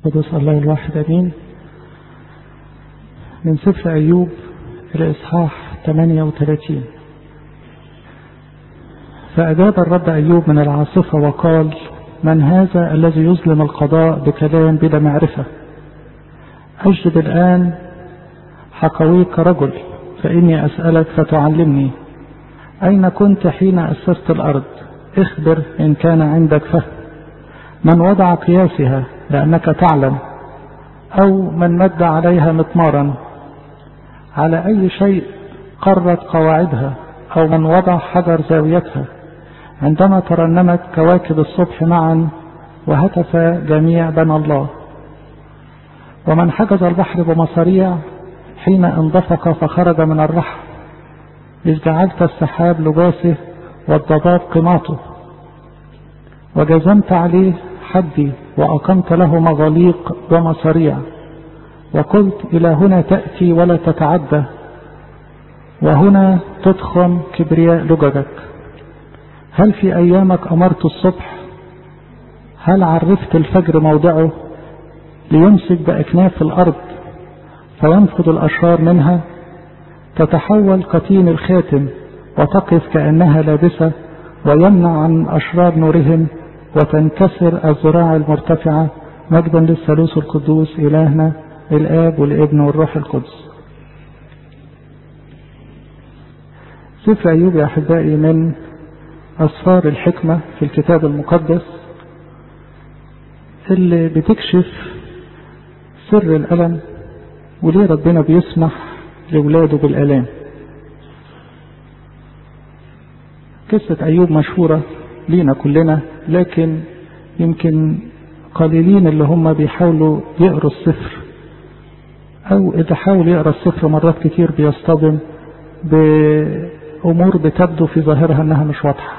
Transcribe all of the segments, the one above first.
قدس الله الواحد أمين من سفر أيوب الإصحاح 38 فأجاب الرب أيوب من العاصفة وقال من هذا الذي يظلم القضاء بكلام بلا معرفة أجد الآن حقويك رجل فإني أسألك فتعلمني أين كنت حين أسست الأرض اخبر إن كان عندك فهم من وضع قياسها لأنك تعلم أو من مد عليها مطمارا على أي شيء قرت قواعدها أو من وضع حجر زاويتها عندما ترنمت كواكب الصبح معا وهتف جميع بنى الله ومن حجز البحر بمصاريع حين اندفق فخرج من الرحم إذ جعلت السحاب لباسه والضباب قماطه وجزمت عليه حدي وأقمت له مغاليق ومصاريع وقلت إلى هنا تأتي ولا تتعدى وهنا تضخم كبرياء لججك هل في أيامك أمرت الصبح هل عرفت الفجر موضعه ليمسك بأكناف الأرض فينفض الأشرار منها تتحول قتين الخاتم وتقف كأنها لابسة ويمنع عن أشرار نورهم وتنكسر الذراع المرتفعة مجدا للثالوث القدوس إلهنا الآب والابن والروح القدس سفر أيوب يا أحبائي من أسفار الحكمة في الكتاب المقدس اللي بتكشف سر الألم وليه ربنا بيسمح لولاده بالآلام قصة أيوب مشهورة لينا كلنا لكن يمكن قليلين اللي هم بيحاولوا يقروا السفر أو إذا حاول يقرأ السفر مرات كتير بيصطدم بأمور بتبدو في ظاهرها أنها مش واضحة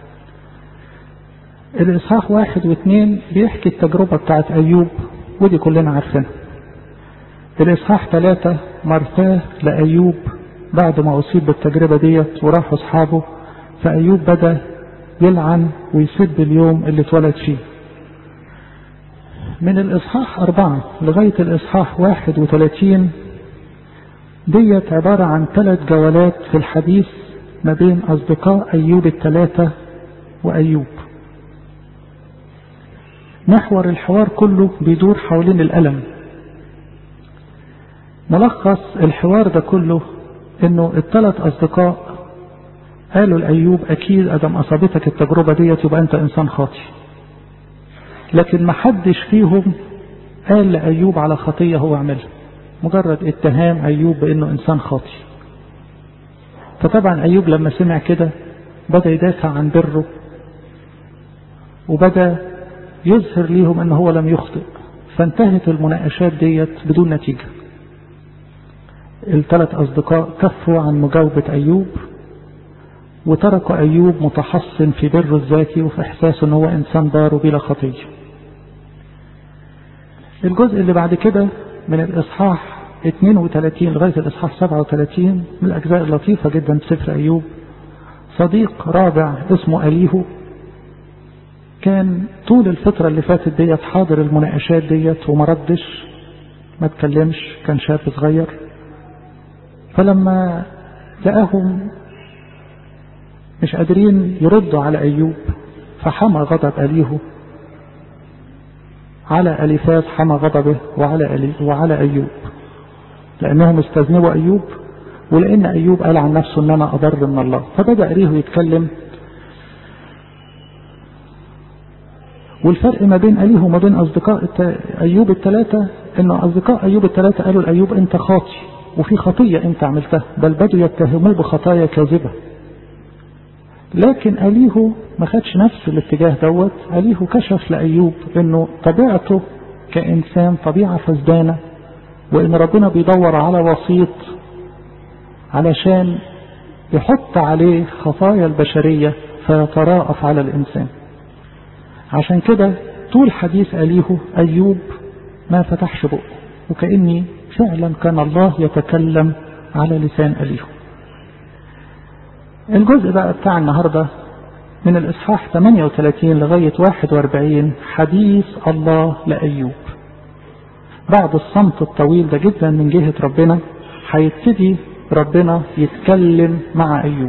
الإصحاح واحد واثنين بيحكي التجربة بتاعت أيوب ودي كلنا عارفينها الإصحاح ثلاثة مرثاه لأيوب بعد ما أصيب بالتجربة ديت وراحوا أصحابه فأيوب بدأ يلعن ويسب اليوم اللي اتولد فيه من الإصحاح أربعة لغاية الإصحاح واحد وثلاثين ديت عبارة عن ثلاث جولات في الحديث ما بين أصدقاء أيوب الثلاثة وأيوب محور الحوار كله بيدور حوالين الألم ملخص الحوار ده كله انه الثلاث اصدقاء قالوا لأيوب أكيد أدم أصابتك التجربة ديت يبقى أنت إنسان خاطي لكن ما حدش فيهم قال لأيوب على خطية هو عملها مجرد اتهام أيوب بأنه إنسان خاطي فطبعا أيوب لما سمع كده بدأ يدافع عن بره وبدأ يظهر ليهم أنه هو لم يخطئ فانتهت المناقشات ديت بدون نتيجة الثلاث أصدقاء كفوا عن مجاوبة أيوب وتركوا أيوب متحصن في بره الذاتي وفي إحساسه أنه هو إنسان بار بلا خطية الجزء اللي بعد كده من الإصحاح 32 لغاية الإصحاح 37 من الأجزاء اللطيفة جدا في سفر أيوب صديق رابع اسمه أليهو كان طول الفترة اللي فاتت ديت حاضر المناقشات ديت وما ردش ما تكلمش كان شاب صغير فلما لقاهم مش قادرين يردوا على أيوب فحمى غضب أليه على أليفاز حمى غضبه وعلى ألي وعلى أيوب لأنهم استذنبوا أيوب ولأن أيوب قال عن نفسه أن أنا أضر من الله فبدأ أليه يتكلم والفرق ما بين أليه وما بين أصدقاء أيوب الثلاثة أن أصدقاء أيوب الثلاثة قالوا لأيوب أنت خاطي وفي خطية أنت عملتها بل بدوا يتهموه بخطايا كاذبة لكن أليه ما خدش نفس الاتجاه دوت أليه كشف لأيوب أنه طبيعته كإنسان طبيعة فسدانة وأن ربنا بيدور على وسيط علشان يحط عليه خطايا البشرية فيتراءف على الإنسان عشان كده طول حديث أليه أيوب ما فتحش بقه وكأني فعلا كان الله يتكلم على لسان أليه الجزء بقى بتاع النهاردة من الإصحاح 38 لغاية 41 حديث الله لأيوب بعد الصمت الطويل ده جدا من جهة ربنا هيبتدي ربنا يتكلم مع أيوب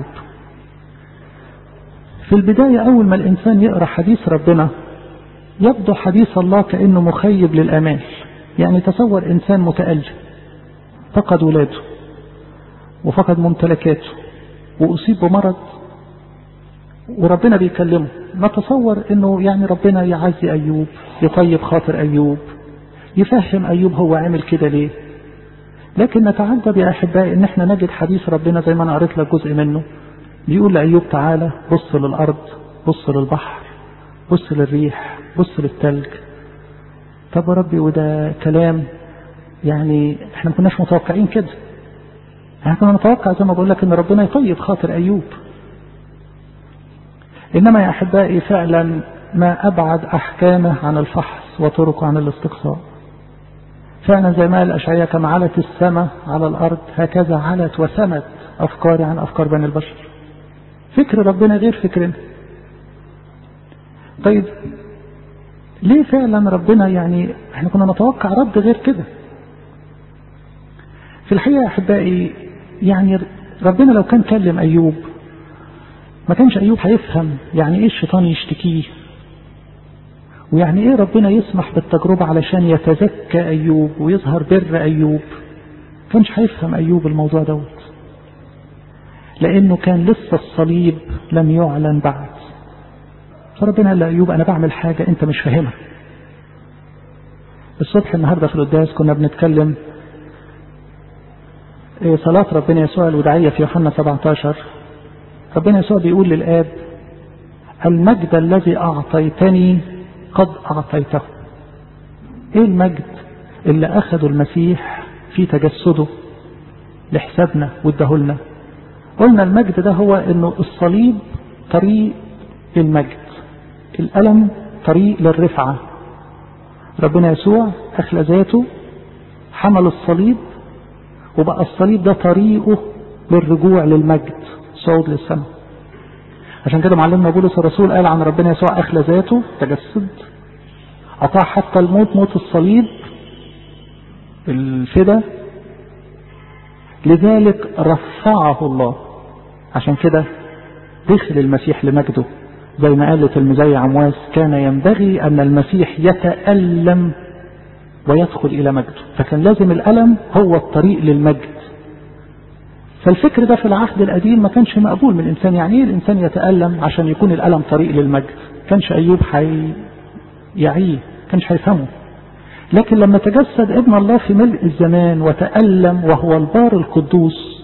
في البداية أول ما الإنسان يقرأ حديث ربنا يبدو حديث الله كأنه مخيب للأمال يعني تصور إنسان متألم فقد ولاده وفقد ممتلكاته وأصيب بمرض وربنا بيكلمه نتصور انه يعني ربنا يعزي ايوب يطيب خاطر ايوب يفهم ايوب هو عمل كده ليه لكن نتعجب يا احبائي ان احنا نجد حديث ربنا زي ما انا قريت لك جزء منه بيقول لايوب تعالى بص للارض بص للبحر بص للريح بص للتلج طب يا ربي وده كلام يعني احنا ما كناش متوقعين كده احنا كنا نتوقع زي ما بقول لك ان ربنا يطيب خاطر ايوب إنما يا أحبائي فعلا ما أبعد أحكامه عن الفحص وطرقه عن الاستقصاء فعلا زي ما قال الأشعية كما علت السماء على الأرض هكذا علت وسمت أفكاري عن أفكار بني البشر فكر ربنا غير فكرنا طيب ليه فعلا ربنا يعني احنا كنا نتوقع رد غير كده في الحقيقة يا أحبائي يعني ربنا لو كان كلم أيوب ما كانش أيوب هيفهم يعني إيه الشيطان يشتكيه ويعني إيه ربنا يسمح بالتجربة علشان يتزكى أيوب ويظهر بر أيوب كانش هيفهم أيوب الموضوع دوت لأنه كان لسه الصليب لم يعلن بعد فربنا قال لأيوب أنا بعمل حاجة أنت مش فاهمها الصبح النهاردة في القداس كنا بنتكلم صلاة ربنا يسوع الوداعية في يوحنا 17 ربنا يسوع بيقول للآب المجد الذي أعطيتني قد أعطيته إيه المجد اللي أخذه المسيح في تجسده لحسابنا وادهولنا قلنا المجد ده هو انه الصليب طريق للمجد الألم طريق للرفعة ربنا يسوع أخلى ذاته حمل الصليب وبقى الصليب ده طريقه للرجوع للمجد صعود للسماء عشان كده معلمنا بولس الرسول قال عن ربنا يسوع أخلى ذاته تجسد أطاع حتى الموت موت الصليب الفدا لذلك رفعه الله عشان كده دخل المسيح لمجده زي ما قالت المزي عمواس كان ينبغي أن المسيح يتألم ويدخل إلى مجده فكان لازم الألم هو الطريق للمجد فالفكر ده في العهد القديم ما كانش مقبول من الإنسان يعني ايه الإنسان يتألم عشان يكون الألم طريق للمجد كانش أيوب حي يعيه كانش هيفهمه لكن لما تجسد ابن الله في ملء الزمان وتألم وهو البار القدوس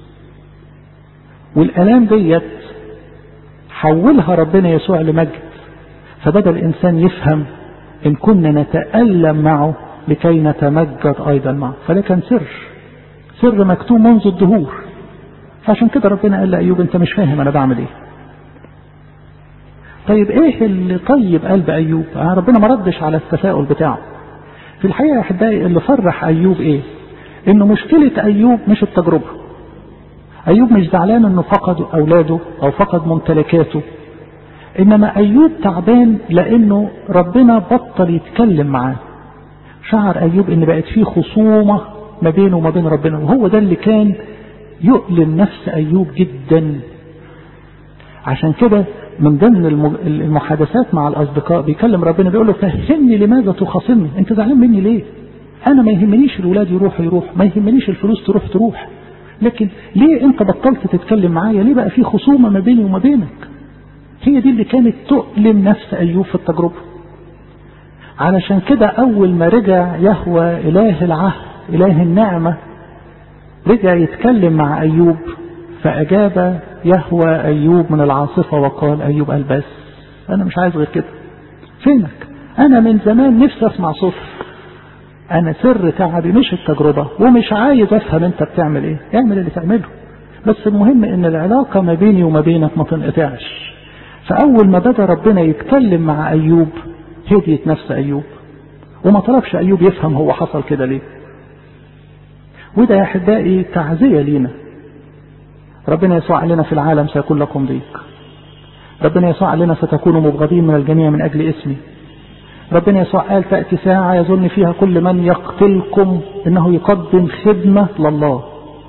والآلام ديت حولها ربنا يسوع لمجد فبدأ الإنسان يفهم إن كنا نتألم معه لكي نتمجد أيضا معه فده كان سر سر مكتوم منذ الدهور فعشان كده ربنا قال لأيوب أنت مش فاهم أنا بعمل إيه طيب إيه اللي طيب قلب أيوب آه ربنا ما ردش على التساؤل بتاعه في الحقيقة يا أحبائي اللي فرح أيوب إيه إنه مشكلة أيوب مش التجربة أيوب مش زعلان إنه فقد أولاده أو فقد ممتلكاته إنما أيوب تعبان لأنه ربنا بطل يتكلم معاه شعر أيوب إن بقت فيه خصومة ما بينه وما بين ربنا وهو ده اللي كان يؤلم نفس أيوب جدا عشان كده من ضمن المحادثات مع الأصدقاء بيكلم ربنا بيقول له فهمني لماذا تخاصمني أنت زعلان مني ليه أنا ما يهمنيش الولاد يروح يروح ما يهمنيش الفلوس تروح تروح لكن ليه أنت بطلت تتكلم معايا ليه بقى في خصومة ما بيني وما بينك هي دي اللي كانت تؤلم نفس أيوب في التجربة علشان كده أول ما رجع يهوى إله العهد إله النعمة رجع يتكلم مع أيوب فأجاب يهوى أيوب من العاصفة وقال أيوب قال بس أنا مش عايز غير كده فينك أنا من زمان نفسي أسمع صوتك أنا سر تعبي مش التجربة ومش عايز أفهم أنت بتعمل إيه اعمل اللي تعمله بس المهم إن العلاقة ما بيني وما بينك ما تنقطعش فأول ما بدأ ربنا يتكلم مع أيوب هديت نفس أيوب وما طلبش أيوب يفهم هو حصل كده ليه وده يا أحبائي تعزية لينا ربنا يسوع لنا في العالم سيكون لكم ضيق ربنا يسوع لنا ستكونوا مبغضين من الجميع من أجل اسمي ربنا يسوع قال تأتي ساعة يظن فيها كل من يقتلكم انه يقدم خدمة لله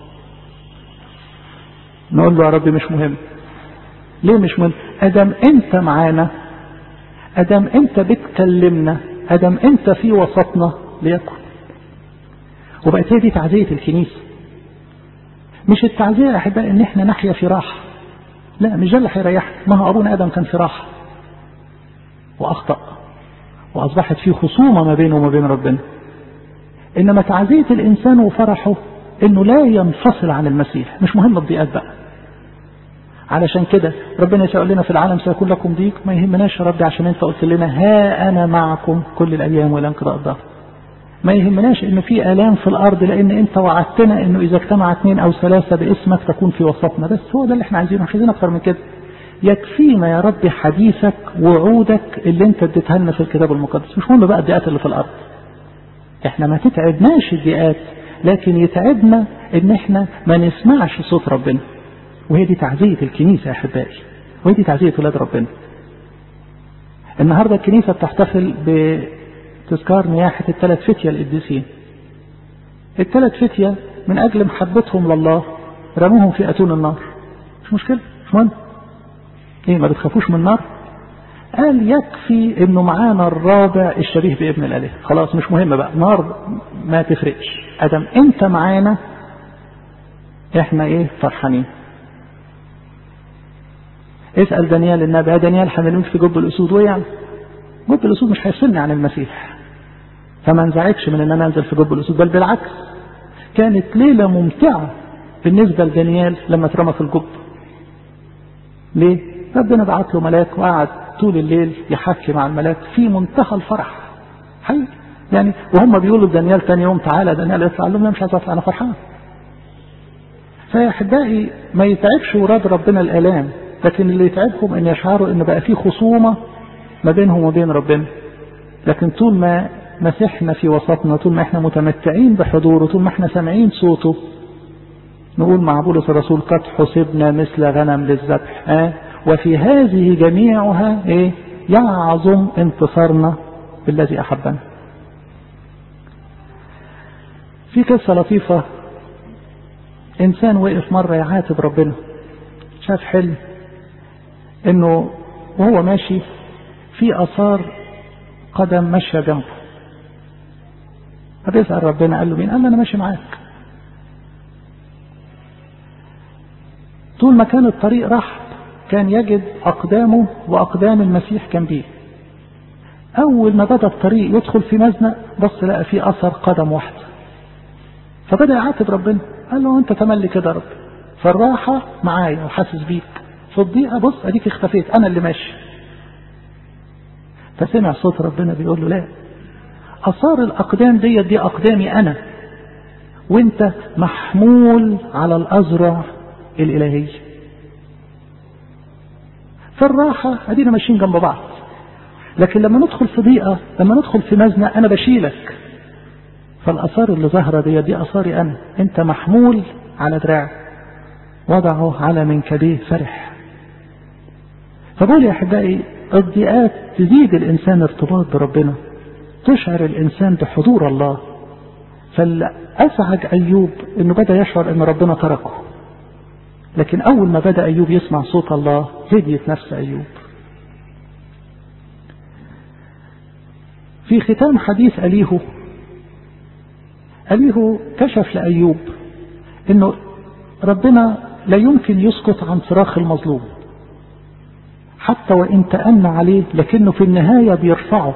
نقول له يا رب مش مهم ليه مش مهم ادم انت معانا ادم انت بتكلمنا ادم انت في وسطنا ليكن وبقت هي دي تعزية الكنيسة مش التعزية يا احبائي ان احنا نحيا في راحة لا مش ده اللي هيريحنا ما هو ابونا ادم كان في راحة واخطأ واصبحت في خصومة ما بينه وما بين ربنا انما تعزية الانسان وفرحه انه لا ينفصل عن المسيح مش مهم الضيقات بقى علشان كده ربنا يسأل لنا في العالم سيكون لكم ضيق ما يهمناش يا ربي عشان انت قلت لنا ها انا معكم كل الايام ولا انقضاء الظهر ما يهمناش ان في الام في الارض لان انت وعدتنا انه اذا اجتمع اثنين او ثلاثه باسمك تكون في وسطنا بس هو ده اللي احنا عايزينه مش عايزين اكتر من كده يكفينا يا رب حديثك وعودك اللي انت اديتها لنا في الكتاب المقدس مش مهم بقى الضيقات اللي في الارض احنا ما تتعبناش الضيقات لكن يتعبنا ان احنا ما نسمعش صوت ربنا وهي دي تعزية الكنيسة يا احبائي وهي دي تعزية ولاد ربنا النهاردة الكنيسة بتحتفل بتذكار نياحة الثلاث فتية القديسين الثلاث فتية من أجل محبتهم لله رموهم في أتون النار مش مشكلة مش مهم ايه ما بتخافوش من النار قال يكفي انه معانا الرابع الشبيه بابن الاله خلاص مش مهم بقى نار ما تفرقش ادم انت معانا احنا ايه فرحانين اسأل دانيال النبي يا دانيال حملوك في جب الاسود وايه يعني جب الاسود مش هيفصلني عن المسيح فما انزعجش من ان انا انزل في جب الاسود بل بالعكس كانت ليلة ممتعة بالنسبة لدانيال لما اترمى في الجب ليه ربنا بعت له ملاك وقعد طول الليل يحكي مع الملاك في منتهى الفرح حقيقي يعني وهم بيقولوا لدانيال تاني يوم تعالى دانيال يطلع قال لهم لا مش عايز اطلع انا فرحان فيا احبائي ما يتعبش وراد ربنا الالام لكن اللي يتعبهم ان يشعروا ان بقى في خصومه ما بينهم وبين ربنا لكن طول ما مسيحنا في وسطنا طول ما احنا متمتعين بحضوره طول ما احنا سامعين صوته نقول مع بولس الرسول قد حسبنا مثل غنم للذبح اه وفي هذه جميعها ايه يعظم انتصارنا بالذي احبنا في قصة لطيفة انسان وقف مرة يعاتب ربنا شاف حلم انه وهو ماشي في اثار قدم ماشية جنبه فبيسأل ربنا قال له مين قال له انا ماشي معاك طول ما كان الطريق رحب كان يجد أقدامه وأقدام المسيح جنبيه أول ما بدأ الطريق يدخل في مزنق بص لقى فيه أثر قدم واحدة فبدأ يعاتب ربنا قال له أنت تملي كده يا رب فالراحة معايا وحاسس بيك في الضيقة بص أديك اختفيت أنا اللي ماشي فسمع صوت ربنا بيقول له لا أثار الأقدام دي دي أقدامي أنا وانت محمول على الأزرع الإلهية فالراحة أدينا ماشيين جنب بعض لكن لما ندخل في ضيقة لما ندخل في مزنة أنا بشيلك فالأثار اللي ظاهرة دي دي أثاري أنا أنت محمول على دراعي وضعه على منكبيه فرح فبقول يا أحبائي الضيقات تزيد الإنسان ارتباط بربنا تشعر الإنسان بحضور الله فالأزعج أيوب أنه بدأ يشعر أن ربنا تركه لكن أول ما بدأ أيوب يسمع صوت الله هديت نفس أيوب في ختام حديث أليهو أليهو كشف لأيوب أنه ربنا لا يمكن يسكت عن صراخ المظلوم حتى وإن تأن عليه لكنه في النهاية بيرفعه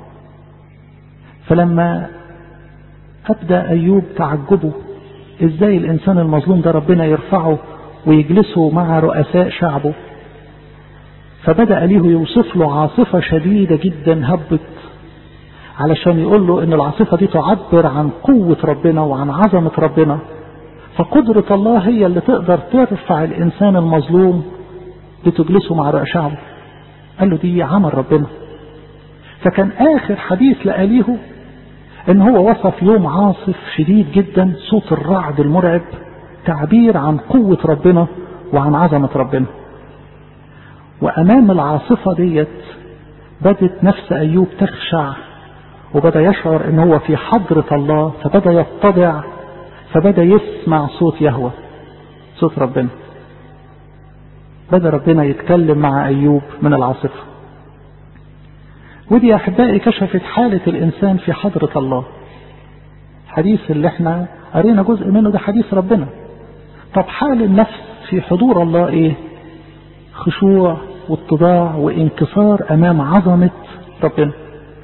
فلما أبدأ أيوب تعجبه إزاي الإنسان المظلوم ده ربنا يرفعه ويجلسه مع رؤساء شعبه فبدأ ليه يوصف له عاصفة شديدة جدا هبت علشان يقول له ان العاصفة دي تعبر عن قوة ربنا وعن عظمة ربنا فقدرة الله هي اللي تقدر ترفع الإنسان المظلوم لتجلسه مع رؤساء شعبه قال له دي عمل ربنا فكان آخر حديث لأليه ان هو وصف يوم عاصف شديد جدا صوت الرعد المرعب تعبير عن قوة ربنا وعن عظمة ربنا وأمام العاصفة ديت بدت نفس أيوب تخشع وبدأ يشعر ان هو في حضرة الله فبدأ يتضع فبدأ يسمع صوت يهوى صوت ربنا بدأ ربنا يتكلم مع أيوب من العاصفة ودي يا أحبائي كشفت حالة الإنسان في حضرة الله الحديث اللي احنا قرينا جزء منه ده حديث ربنا طب حال النفس في حضور الله ايه خشوع واتضاع وانكسار امام عظمة ربنا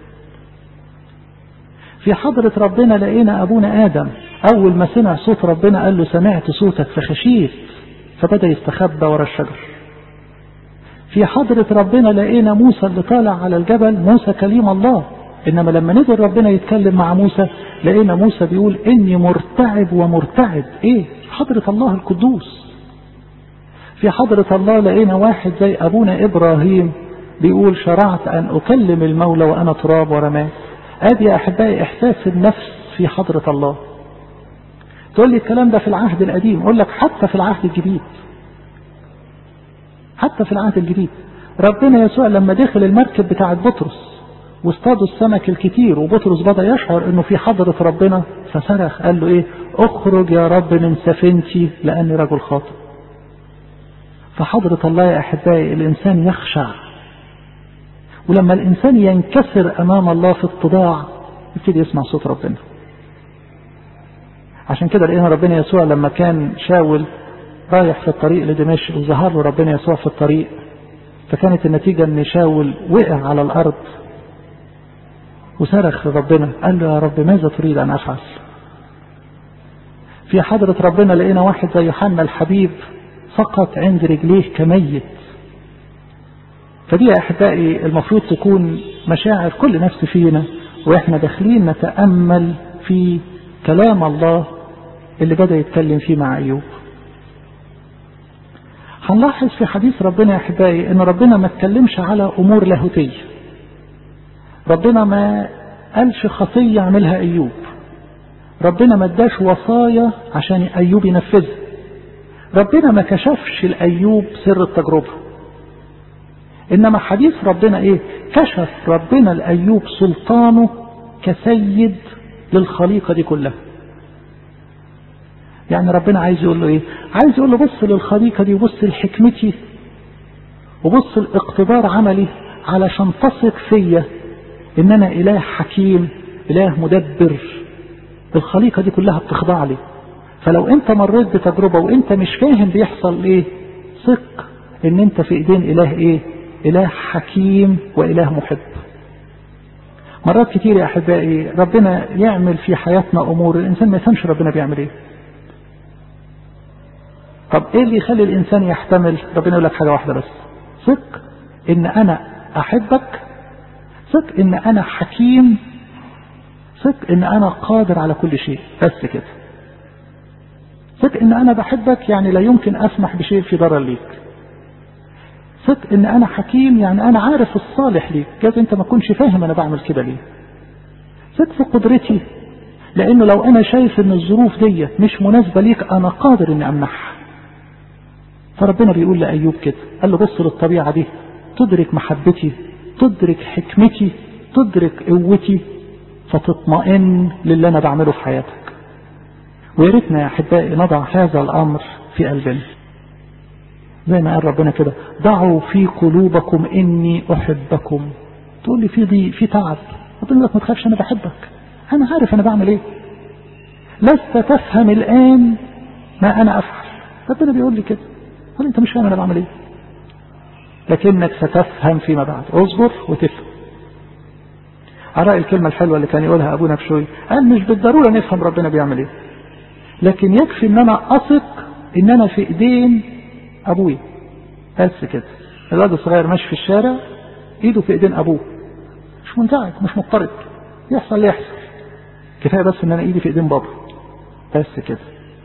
في حضرة ربنا لقينا ابونا ادم اول ما سمع صوت ربنا قال له سمعت صوتك فخشيت فبدأ يستخبى ورا الشجر في حضرة ربنا لقينا موسى اللي طالع على الجبل موسى كليم الله انما لما نزل ربنا يتكلم مع موسى لقينا موسى بيقول اني مرتعب ومرتعب ايه حضرة الله القدوس في حضرة الله لقينا واحد زي ابونا ابراهيم بيقول شرعت ان اكلم المولى وانا تراب ورماد ادي يا احبائي احساس النفس في حضرة الله تقول لي الكلام ده في العهد القديم اقول لك حتى في العهد الجديد حتى في العهد الجديد ربنا يسوع لما دخل المركب بتاعت بطرس واصطادوا السمك الكتير وبطرس بدأ يشعر انه في حضرة ربنا فصرخ قال له ايه اخرج يا رب من سفينتي لاني رجل خاطئ فحضرة الله يا احبائي الانسان يخشع ولما الانسان ينكسر امام الله في اتضاع يبتدي يسمع صوت ربنا عشان كده لقينا ربنا يسوع لما كان شاول رايح في الطريق لدمشق وظهر له ربنا يسوع في الطريق فكانت النتيجة ان شاول وقع على الارض وصرخ ربنا قال له يا رب ماذا تريد ان افعل في حضرة ربنا لقينا واحد زي يوحنا الحبيب سقط عند رجليه كميت فدي يا احبائي المفروض تكون مشاعر كل نفس فينا واحنا داخلين نتامل في كلام الله اللي بدا يتكلم فيه مع ايوب هنلاحظ في حديث ربنا يا احبائي ان ربنا ما اتكلمش على امور لاهوتيه ربنا ما قالش خطيه يعملها ايوب ربنا ما اداش وصايا عشان ايوب ينفذها ربنا ما كشفش لايوب سر التجربه انما حديث ربنا ايه كشف ربنا لايوب سلطانه كسيد للخليقه دي كلها يعني ربنا عايز يقول له ايه عايز يقول له بص للخليقه دي وبص لحكمتي وبص لاقتدار عملي علشان تثق فيا ان انا اله حكيم اله مدبر الخليقه دي كلها بتخضع لي فلو انت مريت بتجربه وانت مش فاهم بيحصل ايه ثق ان انت في ايدين اله ايه اله حكيم واله محب مرات كتير يا احبائي ربنا يعمل في حياتنا امور الانسان ما يفهمش ربنا بيعمل ايه طب ايه اللي يخلي الانسان يحتمل ربنا يقول لك حاجه واحده بس ثق ان انا احبك ثق ان انا حكيم ثق ان انا قادر على كل شيء بس كده ثق ان انا بحبك يعني لا يمكن اسمح بشيء في ضرر ليك ثق ان انا حكيم يعني انا عارف الصالح ليك جاز انت ما تكونش فاهم انا بعمل كده ليه ثق في قدرتي لانه لو انا شايف ان الظروف دي مش مناسبه ليك انا قادر اني امنحها فربنا بيقول لايوب كده قال له بص للطبيعه دي تدرك محبتي تدرك حكمتي تدرك قوتي فتطمئن للي انا بعمله في حياتك ويا ريتنا يا احبائي نضع هذا الامر في قلبنا زي ما قال ربنا كده ضعوا في قلوبكم اني احبكم تقول لي في ضيق في تعب ربنا لك ما تخافش انا بحبك انا عارف انا بعمل ايه لست تفهم الان ما انا افعل ربنا بيقول لي كده قال انت مش فاهم انا بعمل ايه لكنك ستفهم فيما بعد اصبر وتفهم على الكلمة الحلوة اللي كان يقولها أبونا بشوي قال مش بالضرورة نفهم ربنا بيعمل ايه لكن يكفي ان انا اثق ان انا في ايدين ابويا بس كده الواد الصغير ماشي في الشارع ايده في ايدين ابوه مش منزعج مش مضطرب يحصل اللي يحصل كفايه بس ان انا ايدي في ايدين بابا بس كده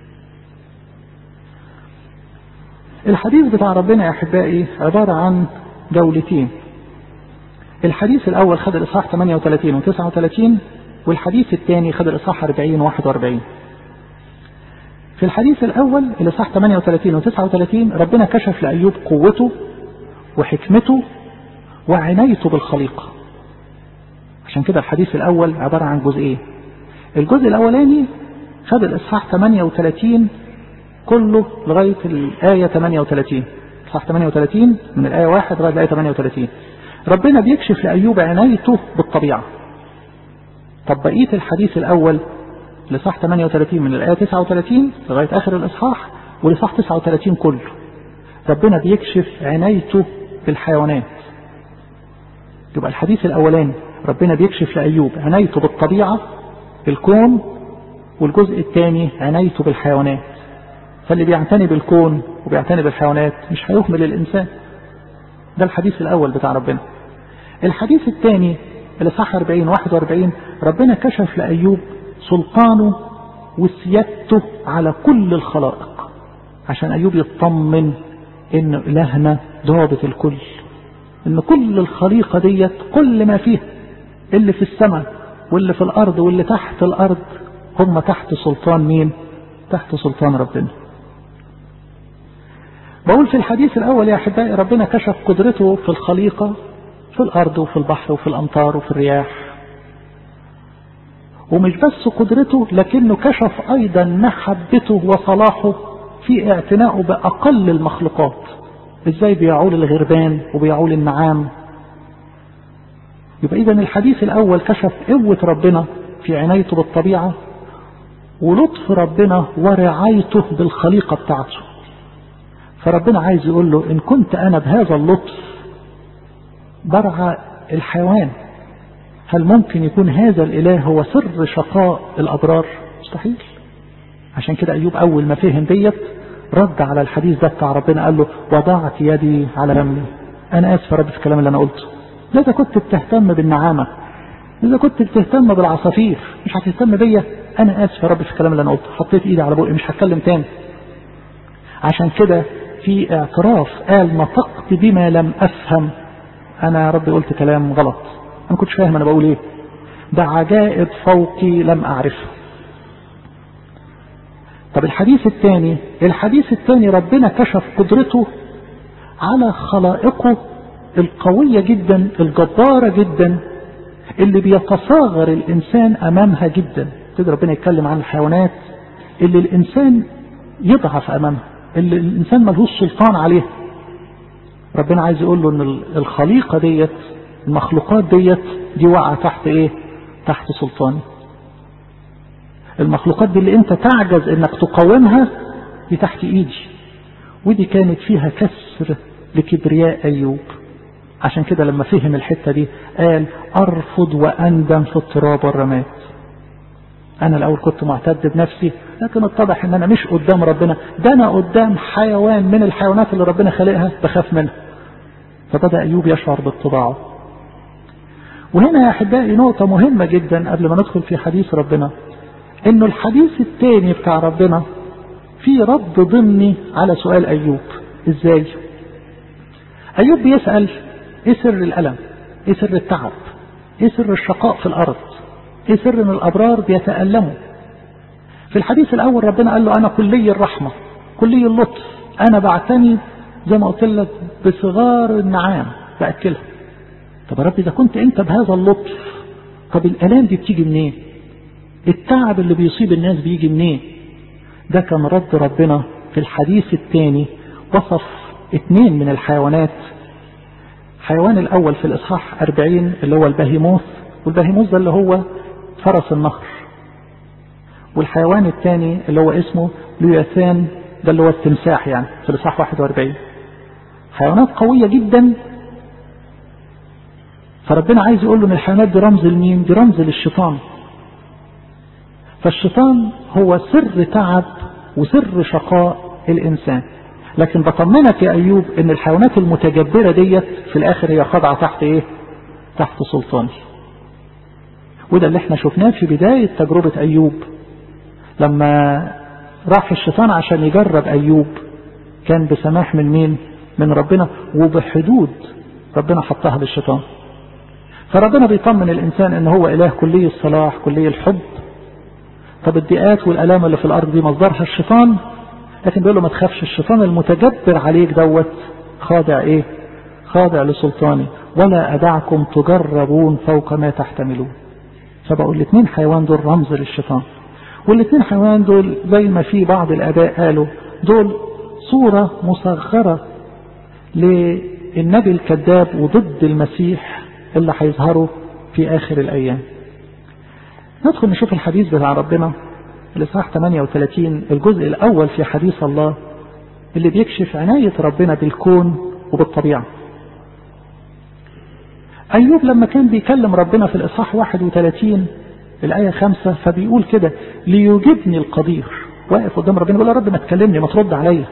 الحديث بتاع ربنا يا احبائي عباره عن جولتين الحديث الاول خد الاصحاح 38 و 39 والحديث الثاني خد الاصحاح 40 و 41 في الحديث الأول الإصحاح 38 و 39 ربنا كشف لأيوب قوته وحكمته وعنايته بالخليقة عشان كده الحديث الأول عبارة عن جزئين الجزء الأولاني خد الإصحاح 38 كله لغاية الآية 38 إصحاح 38 من الآية 1 لغاية الآية 38 ربنا بيكشف لأيوب عنايته بالطبيعة طب بقية الحديث الأول لصح 38 من الآية 39 لغاية آخر الإصحاح ولصح 39 كله ربنا بيكشف عنايته بالحيوانات يبقى الحديث الأولاني ربنا بيكشف لأيوب عنايته بالطبيعة بالكون والجزء الثاني عنايته بالحيوانات فاللي بيعتني بالكون وبيعتني بالحيوانات مش هيهمل الإنسان ده الحديث الأول بتاع ربنا الحديث الثاني اللي صح 40 41 ربنا كشف لأيوب سلطانه وسيادته على كل الخلائق عشان أيوب يطمن إن إلهنا ضابط الكل إن كل الخليقة ديت كل ما فيها اللي في السماء واللي في الأرض واللي تحت الأرض هم تحت سلطان مين تحت سلطان ربنا بقول في الحديث الأول يا أحبائي ربنا كشف قدرته في الخليقة في الأرض وفي البحر وفي الأمطار وفي الرياح ومش بس قدرته لكنه كشف أيضا محبته وصلاحه في اعتنائه بأقل المخلوقات ازاي بيعول الغربان وبيعول النعام يبقى إذا الحديث الأول كشف قوة ربنا في عنايته بالطبيعة ولطف ربنا ورعايته بالخليقة بتاعته فربنا عايز يقول له إن كنت أنا بهذا اللطف برعى الحيوان هل ممكن يكون هذا الإله هو سر شقاء الأبرار مستحيل عشان كده أيوب أول ما فهم ديت رد على الحديث ده بتاع ربنا قال له وضعت يدي على رملي أنا آسف يا رب في الكلام اللي أنا قلته إذا كنت بتهتم بالنعامة إذا كنت بتهتم بالعصافير مش هتهتم بيا أنا آسف يا رب في الكلام اللي أنا قلته حطيت إيدي على بوقي مش هتكلم تاني عشان كده في اعتراف قال نطقت بما لم أفهم أنا يا رب قلت كلام غلط أنا كنتش فاهم أنا بقول إيه ده عجائب فوقي لم أعرفها طب الحديث الثاني الحديث الثاني ربنا كشف قدرته على خلائقه القوية جدا الجبارة جدا اللي بيتصاغر الإنسان أمامها جدا تقدر ربنا يتكلم عن الحيوانات اللي الإنسان يضعف أمامها اللي الإنسان ملهوش سلطان عليها ربنا عايز يقول له ان الخليقة ديت المخلوقات ديت دي واقعة تحت ايه تحت سلطاني المخلوقات دي اللي انت تعجز انك تقاومها دي تحت ايدي ودي كانت فيها كسر لكبرياء ايوب عشان كده لما فهم الحتة دي قال ارفض واندم في التراب والرماد انا الاول كنت معتد بنفسي لكن اتضح ان انا مش قدام ربنا ده انا قدام حيوان من الحيوانات اللي ربنا خلقها بخاف منها فبدأ ايوب يشعر باتضاعه وهنا يا احبائي نقطة مهمة جدا قبل ما ندخل في حديث ربنا انه الحديث التاني بتاع ربنا في رد ضمني على سؤال ايوب ازاي ايوب بيسأل ايه سر الالم ايه سر التعب ايه سر الشقاء في الارض ايه سر ان الابرار بيتألموا في الحديث الاول ربنا قال له انا كلي الرحمة كلي اللطف انا بعتني زي ما قلت لك بصغار النعام باكلها طب يا رب اذا كنت انت بهذا اللطف طب الالام دي بتيجي منين التعب اللي بيصيب الناس بيجي منين ده كان رد ربنا في الحديث الثاني وصف اثنين من الحيوانات حيوان الاول في الاصحاح 40 اللي هو البهيموث والبهيموث ده اللي هو فرس النهر والحيوان الثاني اللي هو اسمه لياثان ده اللي هو التمساح يعني في الاصحاح 41 حيوانات قوية جدا فربنا عايز يقول له ان الحيوانات دي رمز لمين دي رمز للشيطان فالشيطان هو سر تعب وسر شقاء الانسان لكن بطمنك يا ايوب ان الحيوانات المتجبرة ديت في الاخر هي خاضعة تحت ايه تحت سلطاني وده اللي احنا شفناه في بداية تجربة ايوب لما راح الشيطان عشان يجرب ايوب كان بسماح من مين من ربنا وبحدود ربنا حطها للشيطان فربنا بيطمن الانسان ان هو اله كلي الصلاح كلي الحب طب الضيقات والالام اللي في الارض دي مصدرها الشيطان لكن بيقول له ما تخافش الشيطان المتجبر عليك دوت خاضع ايه خاضع لسلطاني ولا أدعكم تجربون فوق ما تحتملون فبقوا الاثنين حيوان دول رمز للشيطان والاثنين حيوان دول زي ما في بعض الآباء قالوا دول صورة مصغرة للنبي الكذاب وضد المسيح اللي هيظهروا في آخر الأيام ندخل نشوف الحديث بتاع ربنا الإصحاح 38 الجزء الأول في حديث الله اللي بيكشف عناية ربنا بالكون وبالطبيعة أيوب لما كان بيكلم ربنا في الإصحاح 31 الآية 5 فبيقول كده ليجبني القدير واقف قدام ربنا يقول يا رب ما تكلمني ما ترد عليا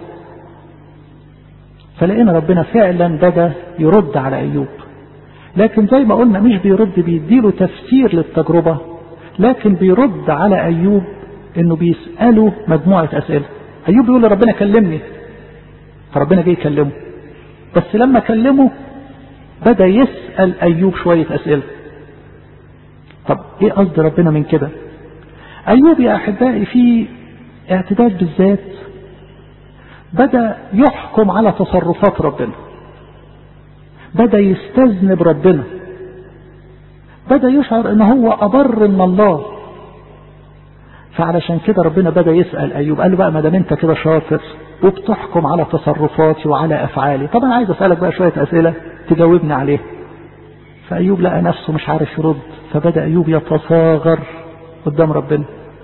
فلقينا ربنا فعلا بدا يرد على أيوب لكن زي ما قلنا مش بيرد بيديله تفسير للتجربة لكن بيرد على أيوب انه بيسأله مجموعة أسئلة أيوب بيقول لربنا كلمني فربنا جه يكلمه بس لما كلمه بدأ يسأل أيوب شوية أسئلة طب إيه قصد ربنا من كده أيوب يا أحبائي في اعتداد بالذات بدأ يحكم على تصرفات ربنا بدأ يستذنب ربنا بدأ يشعر ان هو أبر من الله فعلشان كده ربنا بدأ يسأل أيوب قال له بقى ما دام انت كده شاطر وبتحكم على تصرفاتي وعلى أفعالي طبعا عايز أسألك بقى شوية أسئلة تجاوبني عليها فأيوب لقى نفسه مش عارف يرد فبدأ أيوب يتصاغر قدام ربنا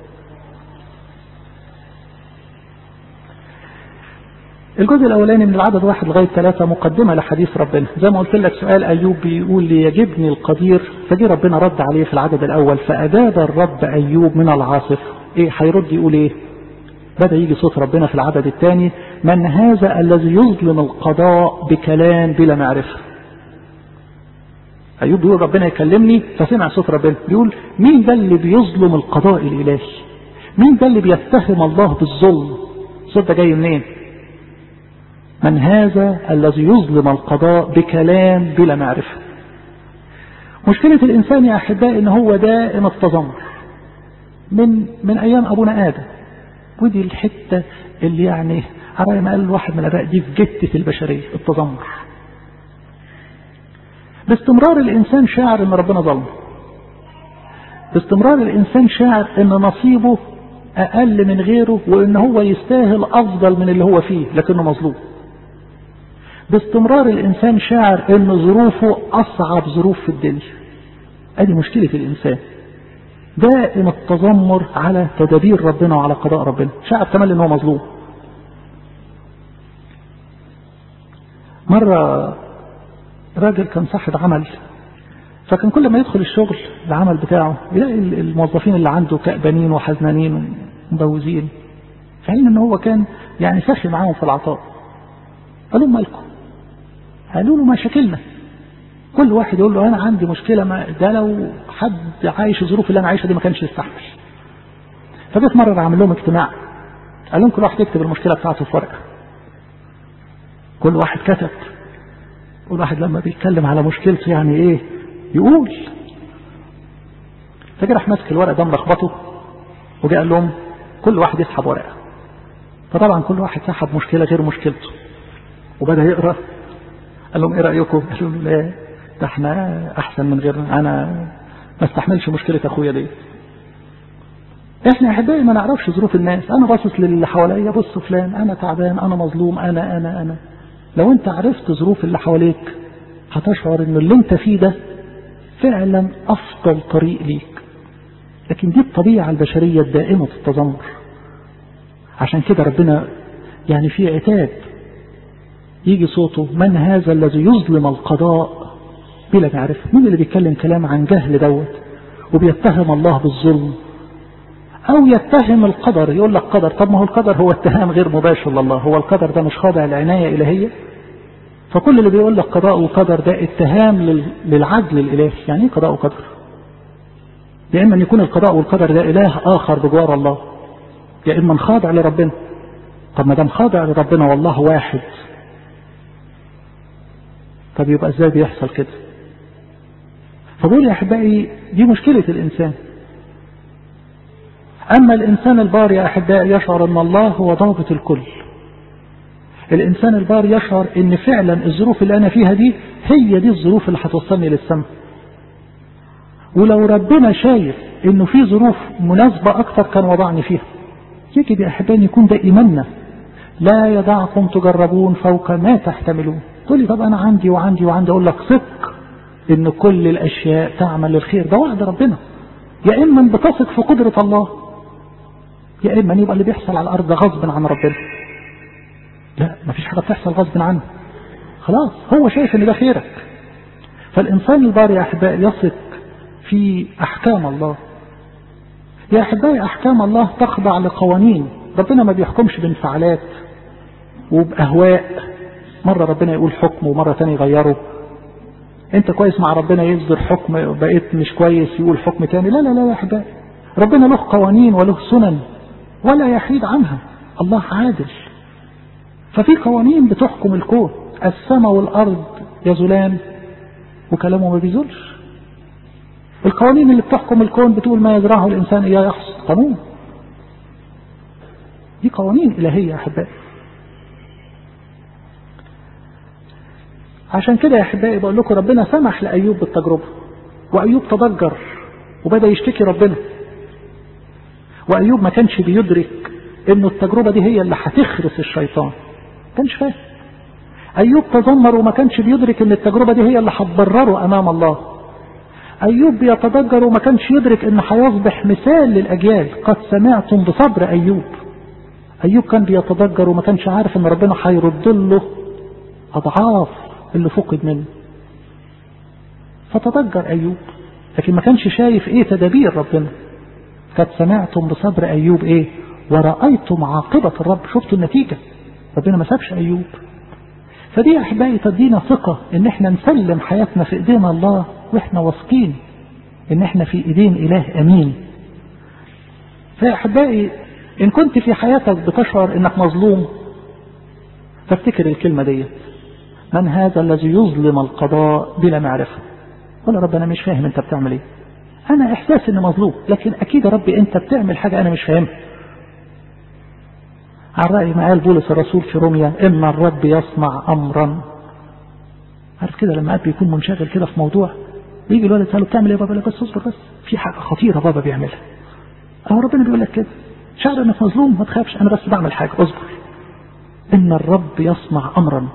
الجزء الأولاني من العدد واحد لغاية ثلاثة مقدمة لحديث ربنا زي ما قلت لك سؤال أيوب بيقول لي يجبني القدير فجي ربنا رد عليه في العدد الأول فأجاب الرب أيوب من العاصف إيه هيرد يقول إيه بدأ يجي صوت ربنا في العدد الثاني من هذا الذي يظلم القضاء بكلام بلا معرفة أيوب بيقول ربنا يكلمني فسمع صوت ربنا بيقول مين ده اللي بيظلم القضاء الإلهي مين ده اللي بيتهم الله بالظلم الصوت ده جاي منين من هذا الذي يظلم القضاء بكلام بلا معرفة مشكلة الإنسان يا أحبائي إن هو دائم التذمر من من أيام أبونا آدم ودي الحتة اللي يعني على ما قال واحد من الآباء دي في جتة البشرية التذمر باستمرار الإنسان شاعر إن ربنا ظلمه باستمرار الإنسان شاعر إن نصيبه أقل من غيره وإن هو يستاهل أفضل من اللي هو فيه لكنه مظلوم باستمرار الإنسان شاعر إن ظروفه أصعب ظروف في الدنيا أدي مشكلة الإنسان دائم التذمر على تدابير ربنا وعلى قضاء ربنا شاعر كمان إن هو مظلوم مرة راجل كان صاحب عمل فكان كل ما يدخل الشغل العمل بتاعه يلاقي الموظفين اللي عنده كأبانين وحزنانين ومبوزين في حين ان هو كان يعني سخي معاهم في العطاء قالوا مالكم قالوا له مشاكلنا كل واحد يقول له انا عندي مشكله ما ده لو حد عايش الظروف اللي انا عايشها دي ما كانش يستحمل فجيت مره عامل لهم اجتماع قال لهم كل واحد يكتب المشكله بتاعته في ورقه كل واحد كتب كل واحد لما بيتكلم على مشكلته يعني ايه يقول فجي راح ماسك الورق ده ملخبطه وجاء قال لهم كل واحد يسحب ورقه فطبعا كل واحد سحب مشكله غير مشكلته وبدا يقرا قال لهم ايه رايكم قالوا له لا ده احنا احسن من غيرنا انا ما استحملش مشكله اخويا دي احنا احبائي ما نعرفش ظروف الناس انا باصص للي حواليا بص فلان انا تعبان انا مظلوم انا انا انا لو انت عرفت ظروف اللي حواليك هتشعر ان اللي انت فيه ده فعلا افضل طريق ليك لكن دي الطبيعة البشرية الدائمة التذمر عشان كده ربنا يعني في عتاب يجي صوته من هذا الذي يظلم القضاء بلا معرفة مين اللي بيتكلم كلام عن جهل دوت وبيتهم الله بالظلم او يتهم القدر يقول لك قدر طب ما هو القدر هو اتهام غير مباشر لله هو القدر ده مش خاضع لعناية الهية فكل اللي بيقول لك قضاء وقدر ده اتهام للعدل الالهي يعني ايه قضاء وقدر يا اما ان يكون القضاء والقدر ده اله اخر بجوار الله يا اما خاضع لربنا طب ما دام خاضع لربنا والله واحد طب يبقى ازاي بيحصل كده فبقول يا احبائي دي مشكلة الانسان اما الانسان البار يا احبائي يشعر ان الله هو ضابط الكل الإنسان البار يشعر إن فعلا الظروف اللي أنا فيها دي هي دي الظروف اللي هتوصلني للسماء ولو ربنا شايف إنه في ظروف مناسبة أكتر كان وضعني فيها يجب يا أحبائي يكون ده إيماننا لا يدعكم تجربون فوق ما تحتملون تقول لي طب أنا عندي وعندي وعندي أقول لك ثق إن كل الأشياء تعمل للخير ده وعد ربنا يا إما بتثق في قدرة الله يا إما يبقى اللي بيحصل على الأرض غصب عن ربنا لا مفيش حاجة بتحصل غصب عنه خلاص هو شايف إن ده خيرك فالإنسان البار يا أحبائي يثق في أحكام الله يا أحبائي أحكام الله تخضع لقوانين ربنا ما بيحكمش بانفعالات وبأهواء مرة ربنا يقول حكم ومرة تاني يغيره انت كويس مع ربنا يصدر حكم بقيت مش كويس يقول حكم تاني لا لا لا يا أحبائي ربنا له قوانين وله سنن ولا يحيد عنها الله عادل ففي قوانين بتحكم الكون السماء والأرض يزولان وكلامه ما بيزولش القوانين اللي بتحكم الكون بتقول ما يزرعه الإنسان إياه يحصل قانون دي قوانين إلهية يا أحبائي عشان كده يا أحبائي بقول لكم ربنا سمح لأيوب بالتجربة وأيوب تضجر وبدأ يشتكي ربنا وأيوب ما كانش بيدرك إنه التجربة دي هي اللي هتخرس الشيطان ما كانش فاهم أيوب تذمر وما كانش بيدرك إن التجربة دي هي اللي هتبرره أمام الله أيوب بيتضجر وما كانش يدرك إنه هيصبح مثال للأجيال قد سمعتم بصبر أيوب أيوب كان بيتضجر وما كانش عارف إن ربنا هيرد له أضعاف اللي فقد منه فتضجر أيوب لكن ما كانش شايف إيه تدابير ربنا قد سمعتم بصبر أيوب إيه ورأيتم عاقبة الرب شفتوا النتيجة ربنا ما سابش أيوب فدي يا أحبائي تدينا ثقة إن إحنا نسلم حياتنا في إيدينا الله وإحنا واثقين إن إحنا في إيدين إله أمين فيا أحبائي إن كنت في حياتك بتشعر إنك مظلوم فافتكر الكلمة دي من هذا الذي يظلم القضاء بلا معرفة ولا رب أنا مش فاهم أنت بتعمل إيه أنا إحساس إني مظلوم لكن أكيد يا ربي أنت بتعمل حاجة أنا مش فاهمها عن رأي ما قال بولس الرسول في روميا إن الرب يصنع أمرا عارف كده لما قلبي يكون منشغل كده في موضوع يجي الولد يسأله بتعمل إيه يا بابا لا بس اصبر بس في حاجة خطيرة بابا بيعملها أهو ربنا بيقول لك كده شعر إنك مظلوم ما تخافش أنا بس بعمل حاجة اصبر إن الرب يصنع أمرا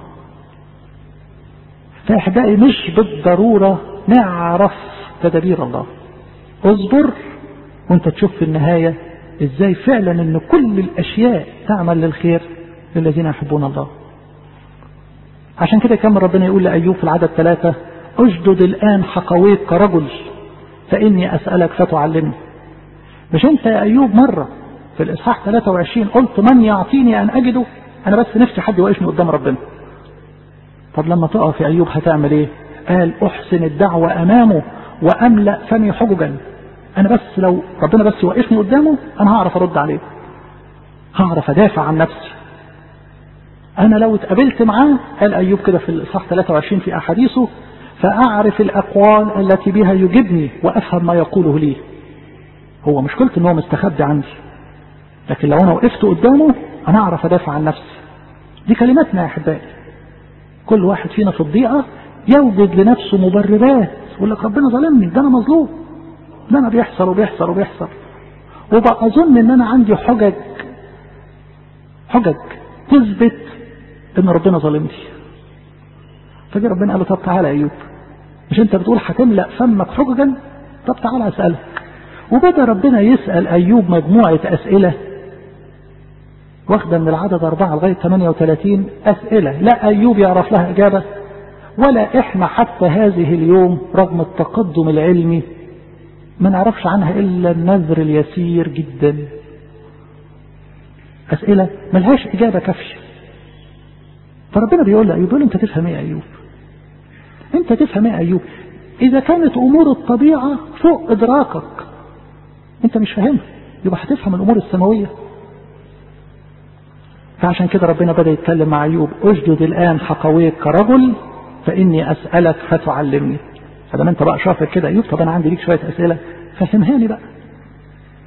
فأحبائي مش بالضرورة نعرف تدابير الله اصبر وانت تشوف في النهاية ازاي فعلا ان كل الاشياء تعمل للخير للذين يحبون الله عشان كده كمل ربنا يقول لأيوب في العدد ثلاثة اجدد الآن حقويك كرجل فإني أسألك فتعلمني مش انت يا أيوب مرة في الإصحاح 23 قلت من يعطيني أن أجده أنا بس نفسي حد يوقفني قدام ربنا طب لما تقف يا أيوب هتعمل إيه قال أحسن الدعوة أمامه وأملأ فمي حججا أنا بس لو ربنا بس يوقفني قدامه أنا هعرف أرد عليه هعرف أدافع عن نفسي أنا لو اتقابلت معاه قال أيوب كده في الإصحاح 23 في أحاديثه فأعرف الأقوال التي بها يجبني وأفهم ما يقوله لي هو مشكلته إن هو مستخبي عندي لكن لو أنا وقفت قدامه أنا أعرف أدافع عن نفسي دي كلماتنا يا أحبائي كل واحد فينا في الضيقة يوجد لنفسه مبررات يقول لك ربنا ظلمني ده أنا مظلوم ده أنا بيحصل وبيحصل وبيحصل وبقى أظن إن أنا عندي حجج حجج تثبت إن ربنا ظلمني فجي ربنا قال له طب تعالى يا أيوب مش أنت بتقول هتملأ فمك حججا طب تعالى أسألك وبدأ ربنا يسأل أيوب مجموعة أسئلة واخدة من العدد أربعة لغاية 38 أسئلة لا أيوب يعرف لها إجابة ولا إحنا حتى هذه اليوم رغم التقدم العلمي ما نعرفش عنها إلا النذر اليسير جدا أسئلة ملهاش إجابة كافية فربنا بيقول لأيوب بيقول أنت تفهم إيه أيوب أنت تفهم إيه أيوب إذا كانت أمور الطبيعة فوق إدراكك أنت مش فاهمها يبقى هتفهم الأمور السماوية فعشان كده ربنا بدأ يتكلم مع أيوب أجدد الآن حقويك كرجل فإني أسألك فتعلمني فلما أنت بقى شاطر كده أيوب طب أنا عندي ليك شوية أسئلة فهمهاني بقى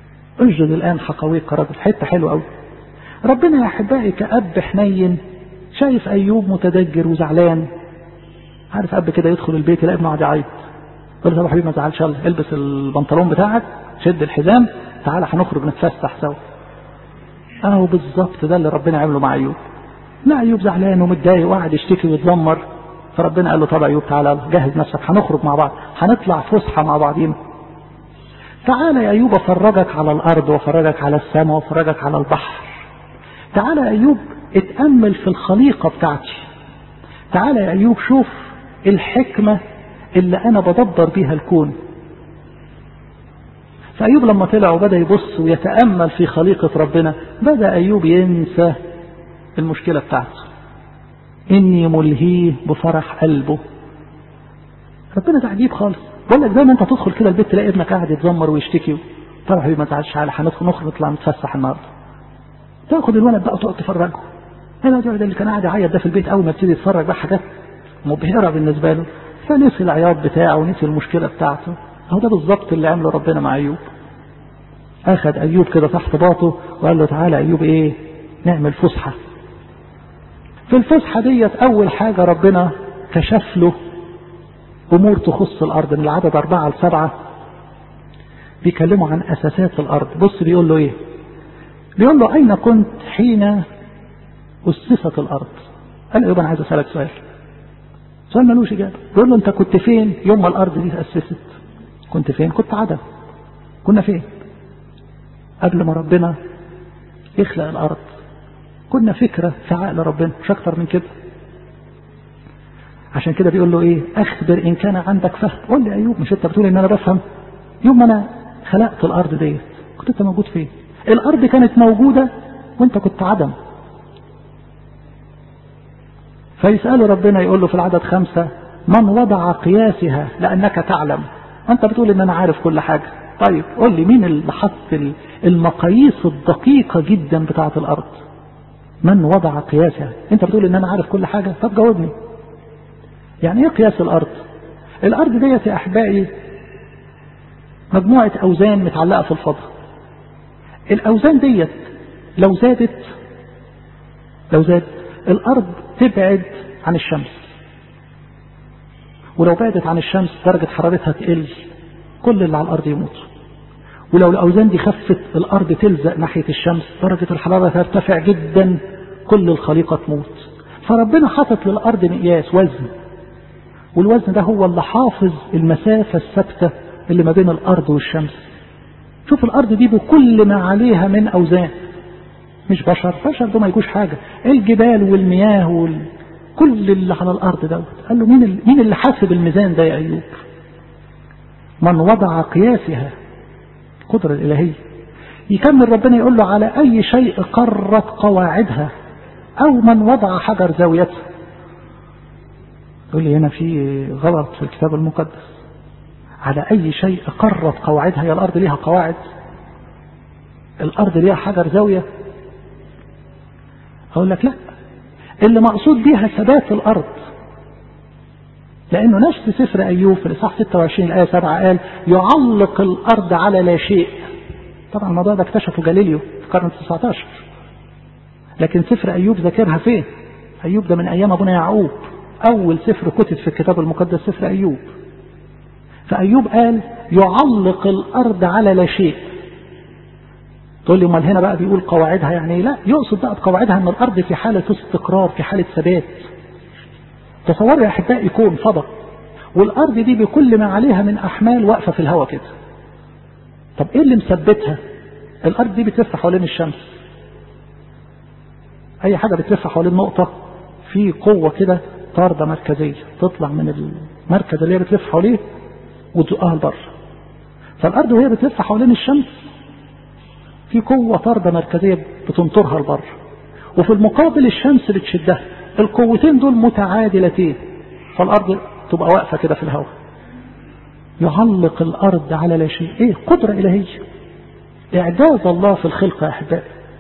أجدد الآن حقويك كرجل حتة حلوة أوي ربنا يا أحبائي كأب حنين شايف أيوب متدجر وزعلان عارف أب كده يدخل البيت يلاقي ابنه قاعد يعيط يقول له يا حبيبي ما تزعلش يلا البس البنطلون بتاعك شد الحزام تعالى هنخرج نتفسح سوا اهو بالظبط ده اللي ربنا عمله مع ايوب لا ايوب زعلان ومتضايق وقاعد يشتكي ويتذمر فربنا قال له طب ايوب تعالى جهز نفسك هنخرج مع بعض هنطلع فسحه مع بعضينا تعالى يا ايوب افرجك على الارض وافرجك على السماء وافرجك على البحر تعالى يا ايوب اتامل في الخليقه بتاعتي تعالى يا ايوب شوف الحكمه اللي انا بدبر بيها الكون فأيوب لما طلع وبدأ يبص ويتأمل في خليقة ربنا بدأ أيوب ينسى المشكلة بتاعته إني ملهيه بفرح قلبه ربنا ده عجيب خالص بقول لك زي ما انت تدخل كده البيت تلاقي ابنك قاعد يتذمر ويشتكي طب حبيبي ما تزعلش على هندخل نخرج نطلع نتفسح النهارده تاخد الولد بقى وتقعد تفرجه انا ده اللي كان قاعد يعيط ده في البيت اول ما ابتدي يتفرج بقى حاجات مبهره بالنسبه له فنسي العياط بتاعه ونسي المشكله بتاعته هو ده بالظبط اللي عمله ربنا مع أيوب أخذ أيوب كده تحت باطه وقال له تعالى أيوب إيه نعمل فسحة في الفسحة ديت أول حاجة ربنا كشف له أمور تخص الأرض من العدد أربعة لسبعة بيكلموا عن أساسات الأرض بص بيقول له إيه بيقول له أين كنت حين أسست الأرض قال أيوب أنا عايز أسألك سؤال سؤال ملوش إجابة بيقول له أنت كنت فين يوم ما الأرض دي تأسست كنت فين كنت عدم كنا فين قبل ما ربنا يخلق الأرض كنا فكرة في عقل ربنا مش أكتر من كده عشان كده بيقول له إيه أخبر إن كان عندك فهم قول لي أيوب مش أنت بتقول إن أنا بفهم يوم ما أنا خلقت الأرض ديت كنت أنت موجود فين الأرض كانت موجودة وأنت كنت عدم فيسأله ربنا يقول له في العدد خمسة من وضع قياسها لأنك تعلم أنت بتقول إن أنا عارف كل حاجة طيب قول لي مين اللي حط المقاييس الدقيقة جدا بتاعة الأرض من وضع قياسها أنت بتقول إن أنا عارف كل حاجة طب جاوبني يعني إيه قياس الأرض الأرض ديت يا أحبائي مجموعة أوزان متعلقة في الفضاء الأوزان ديت لو زادت لو زاد الأرض تبعد عن الشمس ولو بعدت عن الشمس درجة حرارتها تقل كل اللي على الأرض يموت ولو الأوزان دي خفت الأرض تلزق ناحية الشمس درجة الحرارة ترتفع جدا كل الخليقة تموت فربنا حاطط للأرض مقياس وزن والوزن ده هو اللي حافظ المسافة الثابتة اللي ما بين الأرض والشمس شوف الأرض دي بكل ما عليها من أوزان مش بشر بشر ده ما يجوش حاجة الجبال والمياه وال... كل اللي على الأرض دوت قال له مين مين اللي حاسب الميزان ده يا أيوب من وضع قياسها القدرة الإلهية يكمل ربنا يقول له على أي شيء قرت قواعدها أو من وضع حجر زاويتها يقول لي هنا في غلط في الكتاب المقدس على أي شيء قرت قواعدها هي الأرض ليها قواعد الأرض ليها حجر زاوية أقول لك لا اللي مقصود بيها ثبات الأرض لأنه نفس سفر أيوب في الإصحاح 26 الآية 7 قال يعلق الأرض على لا شيء طبعا الموضوع ده اكتشفه جاليليو في القرن 19 لكن سفر أيوب ذاكرها فين أيوب ده من أيام أبونا يعقوب أول سفر كتب في الكتاب المقدس سفر أيوب فأيوب قال يعلق الأرض على لا شيء تقول لي امال هنا بقى بيقول قواعدها يعني لا يقصد بقى بقواعدها ان الارض في حاله استقرار في حاله ثبات تصوروا يا احبائي يكون فضاء والارض دي بكل ما عليها من احمال واقفه في الهواء كده طب ايه اللي مثبتها الارض دي بتلف حوالين الشمس اي حاجه بتلف حوالين نقطه في قوه كده طارده مركزيه تطلع من المركز اللي هي بتلف حواليه وتزقها لبره فالارض وهي بتلف حوالين الشمس في قوة طاردة مركزية بتنطرها لبره وفي المقابل الشمس بتشدها القوتين دول متعادلتين فالأرض تبقى واقفة كده في الهواء يعلق الأرض على لا شيء إيه قدرة إلهية إعجاز الله في الخلقة يا أحبائي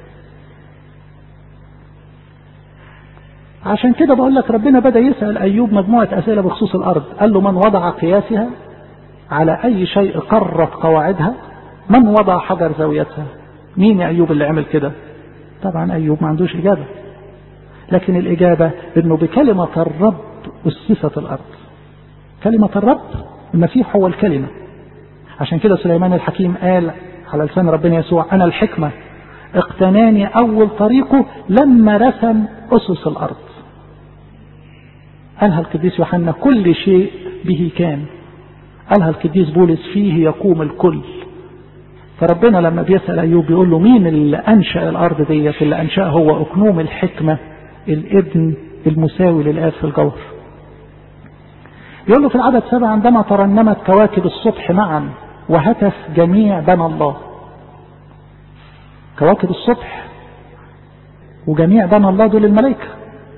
عشان كده بقول لك ربنا بدأ يسأل أيوب مجموعة أسئلة بخصوص الأرض قال له من وضع قياسها على أي شيء قرت قواعدها من وضع حجر زاويتها مين يا أيوب اللي عمل كده طبعا أيوب ما عندوش إجابة لكن الإجابة إنه بكلمة الرب أسست الأرض كلمة الرب المسيح هو الكلمة عشان كده سليمان الحكيم قال على لسان ربنا يسوع أنا الحكمة اقتناني أول طريقه لما رسم أسس الأرض قالها القديس يوحنا كل شيء به كان قالها القديس بولس فيه يقوم الكل فربنا لما بيسأل أيوب بيقول له مين اللي أنشأ الأرض ديت اللي أنشأ هو أكنوم الحكمة الابن المساوي للآب في الجوهر يقول له في العدد سبعة عندما ترنمت كواكب الصبح معا وهتف جميع بنى الله كواكب الصبح وجميع بنى الله دول الملائكة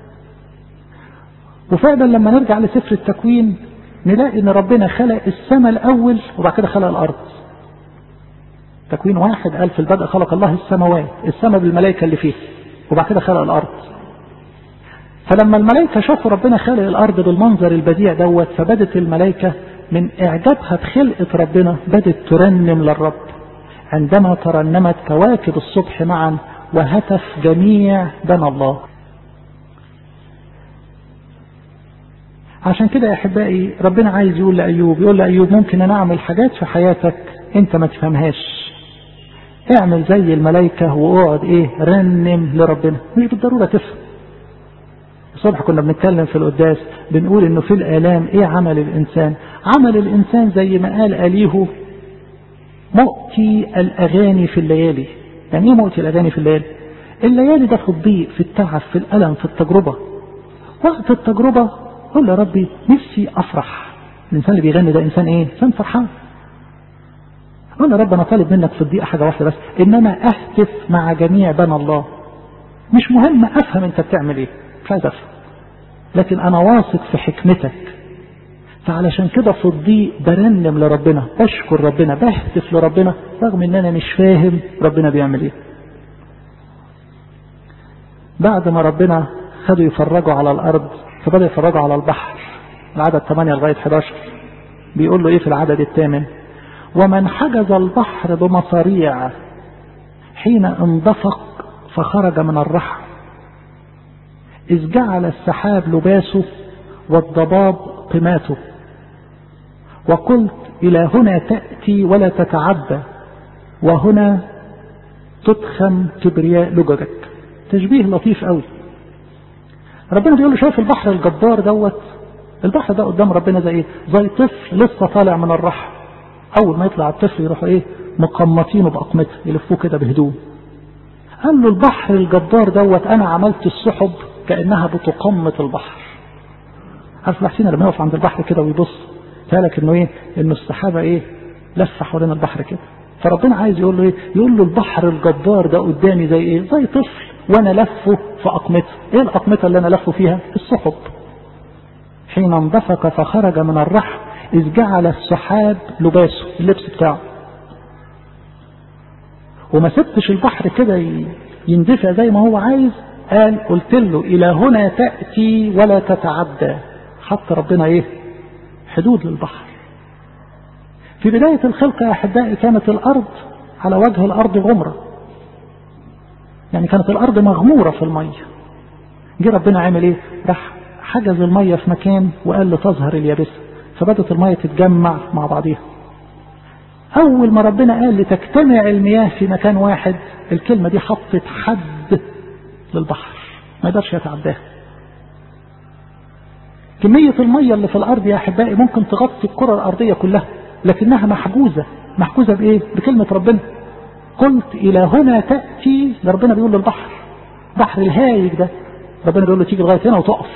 وفعلا لما نرجع لسفر التكوين نلاقي ان ربنا خلق السماء الاول وبعد كده خلق الارض تكوين واحد قال في البدء خلق الله السماوات السماء بالملائكة اللي فيه وبعد كده خلق الارض فلما الملائكة شافوا ربنا خلق الارض بالمنظر البديع دوت فبدت الملائكة من اعجابها بخلقة ربنا بدت ترنم للرب عندما ترنمت كواكب الصبح معا وهتف جميع بنى الله عشان كده يا احبائي ربنا عايز يقول لايوب يقول لايوب ممكن انا اعمل حاجات في حياتك انت ما تفهمهاش اعمل زي الملائكة واقعد ايه رنم لربنا مش بالضرورة تفهم الصبح كنا بنتكلم في القداس بنقول انه في الالام ايه عمل الانسان عمل الانسان زي ما قال اليهو مؤتي الاغاني في الليالي يعني ايه مؤتي الاغاني في الليالي الليالي ده في الضيق في التعب في الالم في التجربة وقت التجربة قول يا ربي نفسي افرح الانسان اللي بيغني ده انسان ايه انسان فرحان قول يا رب انا طالب منك في الضيقه حاجه واحده بس ان انا اهتف مع جميع بنى الله مش مهم افهم انت بتعمل ايه مش عايز افهم لكن انا واثق في حكمتك فعلشان كده في الضيق برنم لربنا بشكر ربنا بهتف لربنا رغم ان انا مش فاهم ربنا بيعمل ايه بعد ما ربنا خدوا يفرجوا على الارض فبدأ يفرجوا على البحر العدد 8 لغاية 11 بيقول له ايه في العدد الثامن ومن حجز البحر بمصاريع حين اندفق فخرج من الرحم إذ جعل السحاب لباسه والضباب قماته وقلت إلى هنا تأتي ولا تتعدى وهنا تدخن كبرياء لججك تشبيه لطيف قوي ربنا بيقول له شايف البحر الجبار دوت البحر ده قدام ربنا زي ايه زي طفل لسه طالع من الرحم اول ما يطلع الطفل يروحوا ايه مقمطينه باقمته يلفوه كده بهدوم قال له البحر الجبار دوت انا عملت السحب كانها بتقمط البحر عارف حسين لما يقف عند البحر كده ويبص قالك انه ايه انه السحابه ايه لفه حوالين البحر كده فربنا عايز يقول له ايه يقول له البحر الجبار ده قدامي زي ايه زي طفل وانا لفه في اقمته ايه الاقمته اللي انا لفه فيها السحب حين اندفق فخرج من الرحم اذ جعل السحاب لباسه اللبس بتاعه وما سبتش البحر كده يندفع زي ما هو عايز قال قلت له الى هنا تأتي ولا تتعدى حط ربنا ايه حدود للبحر في بداية الخلقة يا أحبائي كانت الأرض على وجه الأرض غمرة يعني كانت الأرض مغمورة في المية جه ربنا عمل إيه راح حجز المية في مكان وقال لتظهر اليابسة فبدت المية تتجمع مع بعضيها أول ما ربنا قال لتجتمع المياه في مكان واحد الكلمة دي حطت حد للبحر ما يقدرش يتعداها كمية المية اللي في الأرض يا أحبائي ممكن تغطي الكرة الأرضية كلها لكنها محجوزة محجوزة بإيه؟ بكلمة ربنا قلت إلى هنا تأتي ده ربنا بيقول للبحر بحر الهايج ده ربنا بيقول له تيجي لغاية هنا وتقف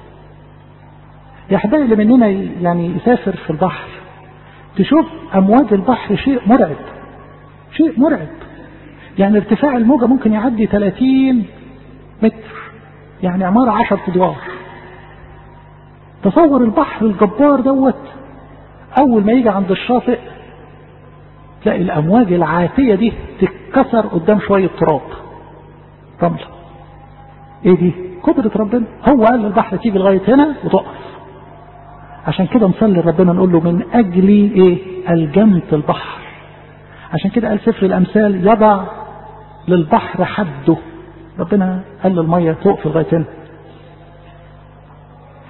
يا أحبائي اللي مننا يعني يسافر في البحر تشوف أمواج البحر شيء مرعب شيء مرعب يعني ارتفاع الموجة ممكن يعدي 30 متر يعني عمارة 10 أدوار تصور البحر الجبار دوت أول ما يجي عند الشاطئ تلاقي الأمواج العاتية دي تتكسر قدام شوية تراب رملة إيه دي؟ قدرة ربنا هو قال للبحر تيجي لغاية هنا وتقف عشان كده نصلي ربنا نقول له من أجل إيه؟ الجمت البحر عشان كده قال سفر الأمثال يضع للبحر حده ربنا قال للمية تقف لغاية هنا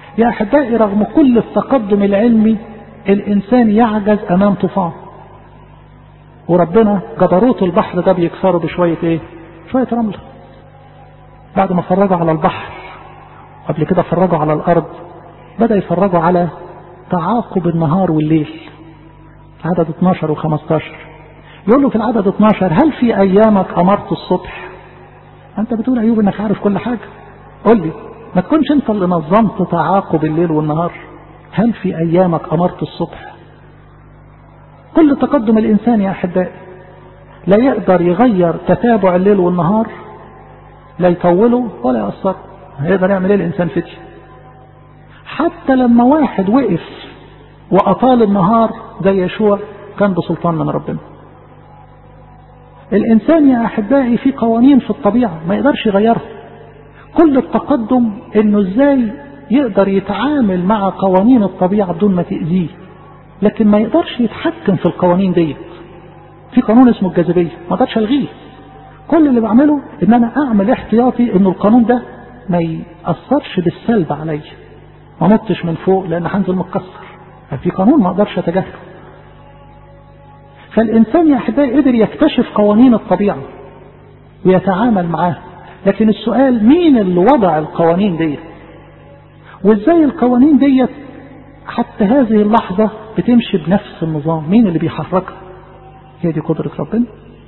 يا أحبائي رغم كل التقدم العلمي الإنسان يعجز أمام طوفان وربنا جبروت البحر ده بيكسره بشوية إيه؟ شوية رملة بعد ما فرجوا على البحر قبل كده فرجوا على الأرض بدأ يفرجوا على تعاقب النهار والليل عدد 12 و15 يقول له في العدد 12 هل في أيامك أمرت الصبح أنت بتقول أيوب أنك عارف كل حاجة قول لي ما تكونش أنت اللي نظمت تعاقب الليل والنهار هل في أيامك أمرت الصبح كل تقدم الإنسان يا أحبائي لا يقدر يغير تتابع الليل والنهار لا يطوله ولا يأثر هيقدر يعمل ايه الإنسان فتي حتى لما واحد وقف وأطال النهار زي يشوع كان بسلطان من ربنا الإنسان يا أحبائي في قوانين في الطبيعة ما يقدرش يغيرها كل التقدم إنه إزاي يقدر يتعامل مع قوانين الطبيعة بدون ما تأذيه لكن ما يقدرش يتحكم في القوانين ديت في قانون اسمه الجاذبية ما اقدرش الغيه كل اللي بعمله ان انا اعمل احتياطي ان القانون ده ما يأثرش بالسلب عليا ما نطش من فوق لان هنزل متكسر في قانون ما اقدرش اتجاهله فالانسان يا احبائي قدر يكتشف قوانين الطبيعة ويتعامل معاها لكن السؤال مين اللي وضع القوانين ديت وازاي القوانين ديت حتى هذه اللحظة بتمشي بنفس النظام مين اللي بيحركها هي دي قدرة ربنا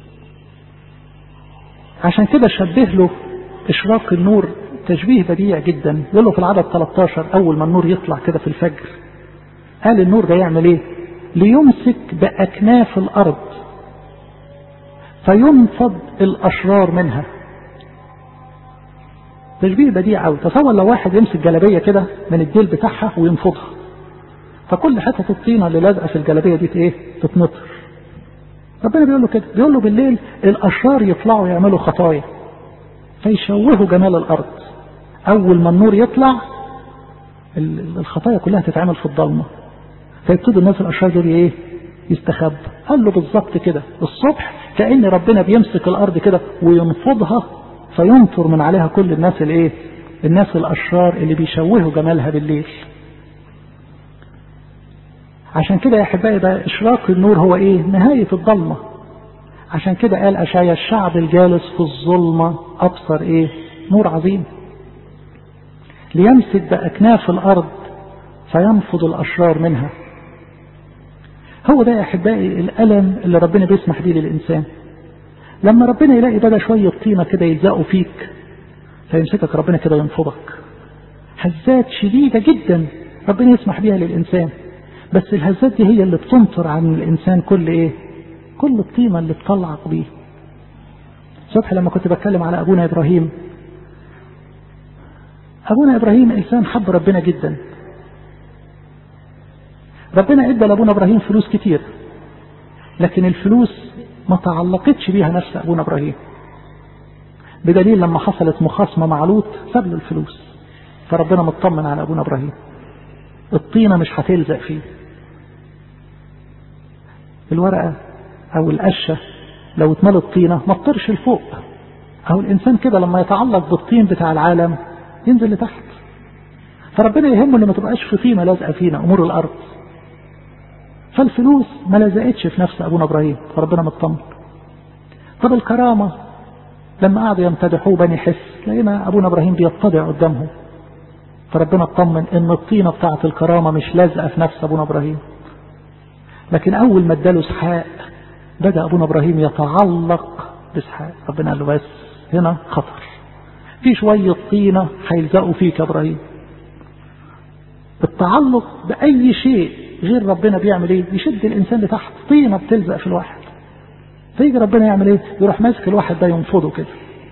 عشان كده شبه له إشراق النور تشبيه بديع جدا يقول له في العدد 13 أول ما النور يطلع كده في الفجر قال النور ده يعمل ايه ليمسك بأكناف الأرض فينفض الأشرار منها تشبيه بديع قوي تصور لو واحد يمسك جلابيه كده من الديل بتاعها وينفضها فكل حته الطينه اللي لازقه في الجلابيه دي ايه تتنطر ربنا بيقول له كده بيقول له بالليل الاشرار يطلعوا يعملوا خطايا فيشوهوا جمال الارض اول ما النور يطلع الخطايا كلها تتعمل في الضلمه فيبتدوا الناس الاشرار دول ايه يستخبوا قال له بالظبط كده الصبح كأن ربنا بيمسك الارض كده وينفضها فينطر من عليها كل الناس الايه الناس الاشرار اللي بيشوهوا جمالها بالليل عشان كده يا احبائي ده اشراق النور هو ايه نهاية الضلمة عشان كده قال اشعيا الشعب الجالس في الظلمة ابصر ايه نور عظيم ليمسك باكناف الارض فينفض الاشرار منها هو ده يا احبائي الالم اللي ربنا بيسمح بيه للانسان لما ربنا يلاقي بدا شوية طينة كده يلزقوا فيك فيمسكك ربنا كده ينفضك هزات شديدة جدا ربنا يسمح بيها للإنسان بس الهزات دي هي اللي بتنطر عن الإنسان كل إيه كل الطينة اللي بتطلعك بيه صبح لما كنت بتكلم على أبونا إبراهيم أبونا إبراهيم إنسان حب ربنا جدا ربنا ادى لأبونا إبراهيم فلوس كتير لكن الفلوس ما تعلقتش بيها نفس أبونا إبراهيم بدليل لما حصلت مخاصمة مع لوط ساب له الفلوس فربنا مطمن على أبونا إبراهيم الطينة مش هتلزق فيه الورقة أو القشة لو اتملت طينة ما تطرش لفوق أو الإنسان كده لما يتعلق بالطين بتاع العالم ينزل لتحت فربنا يهمه ان ما تبقاش في طينة لازقة فينا أمور الأرض فالفلوس ما لزقتش في نفس أبونا إبراهيم فربنا مطمن طب الكرامة لما قعدوا يمتدحوه بني حس لقينا أبونا إبراهيم بيتضع قدامهم فربنا اطمن ان الطينة بتاعة الكرامة مش لازقة في نفس أبونا إبراهيم لكن أول ما اداله اسحاق بدأ أبونا إبراهيم يتعلق باسحاق ربنا قال له بس هنا خطر في شوية طينة هيلزقوا فيك يا إبراهيم التعلق بأي شيء غير ربنا بيعمل ايه يشد الانسان لتحت طينه بتلزق في الواحد فيجي ربنا يعمل ايه يروح ماسك الواحد ده ينفضه كده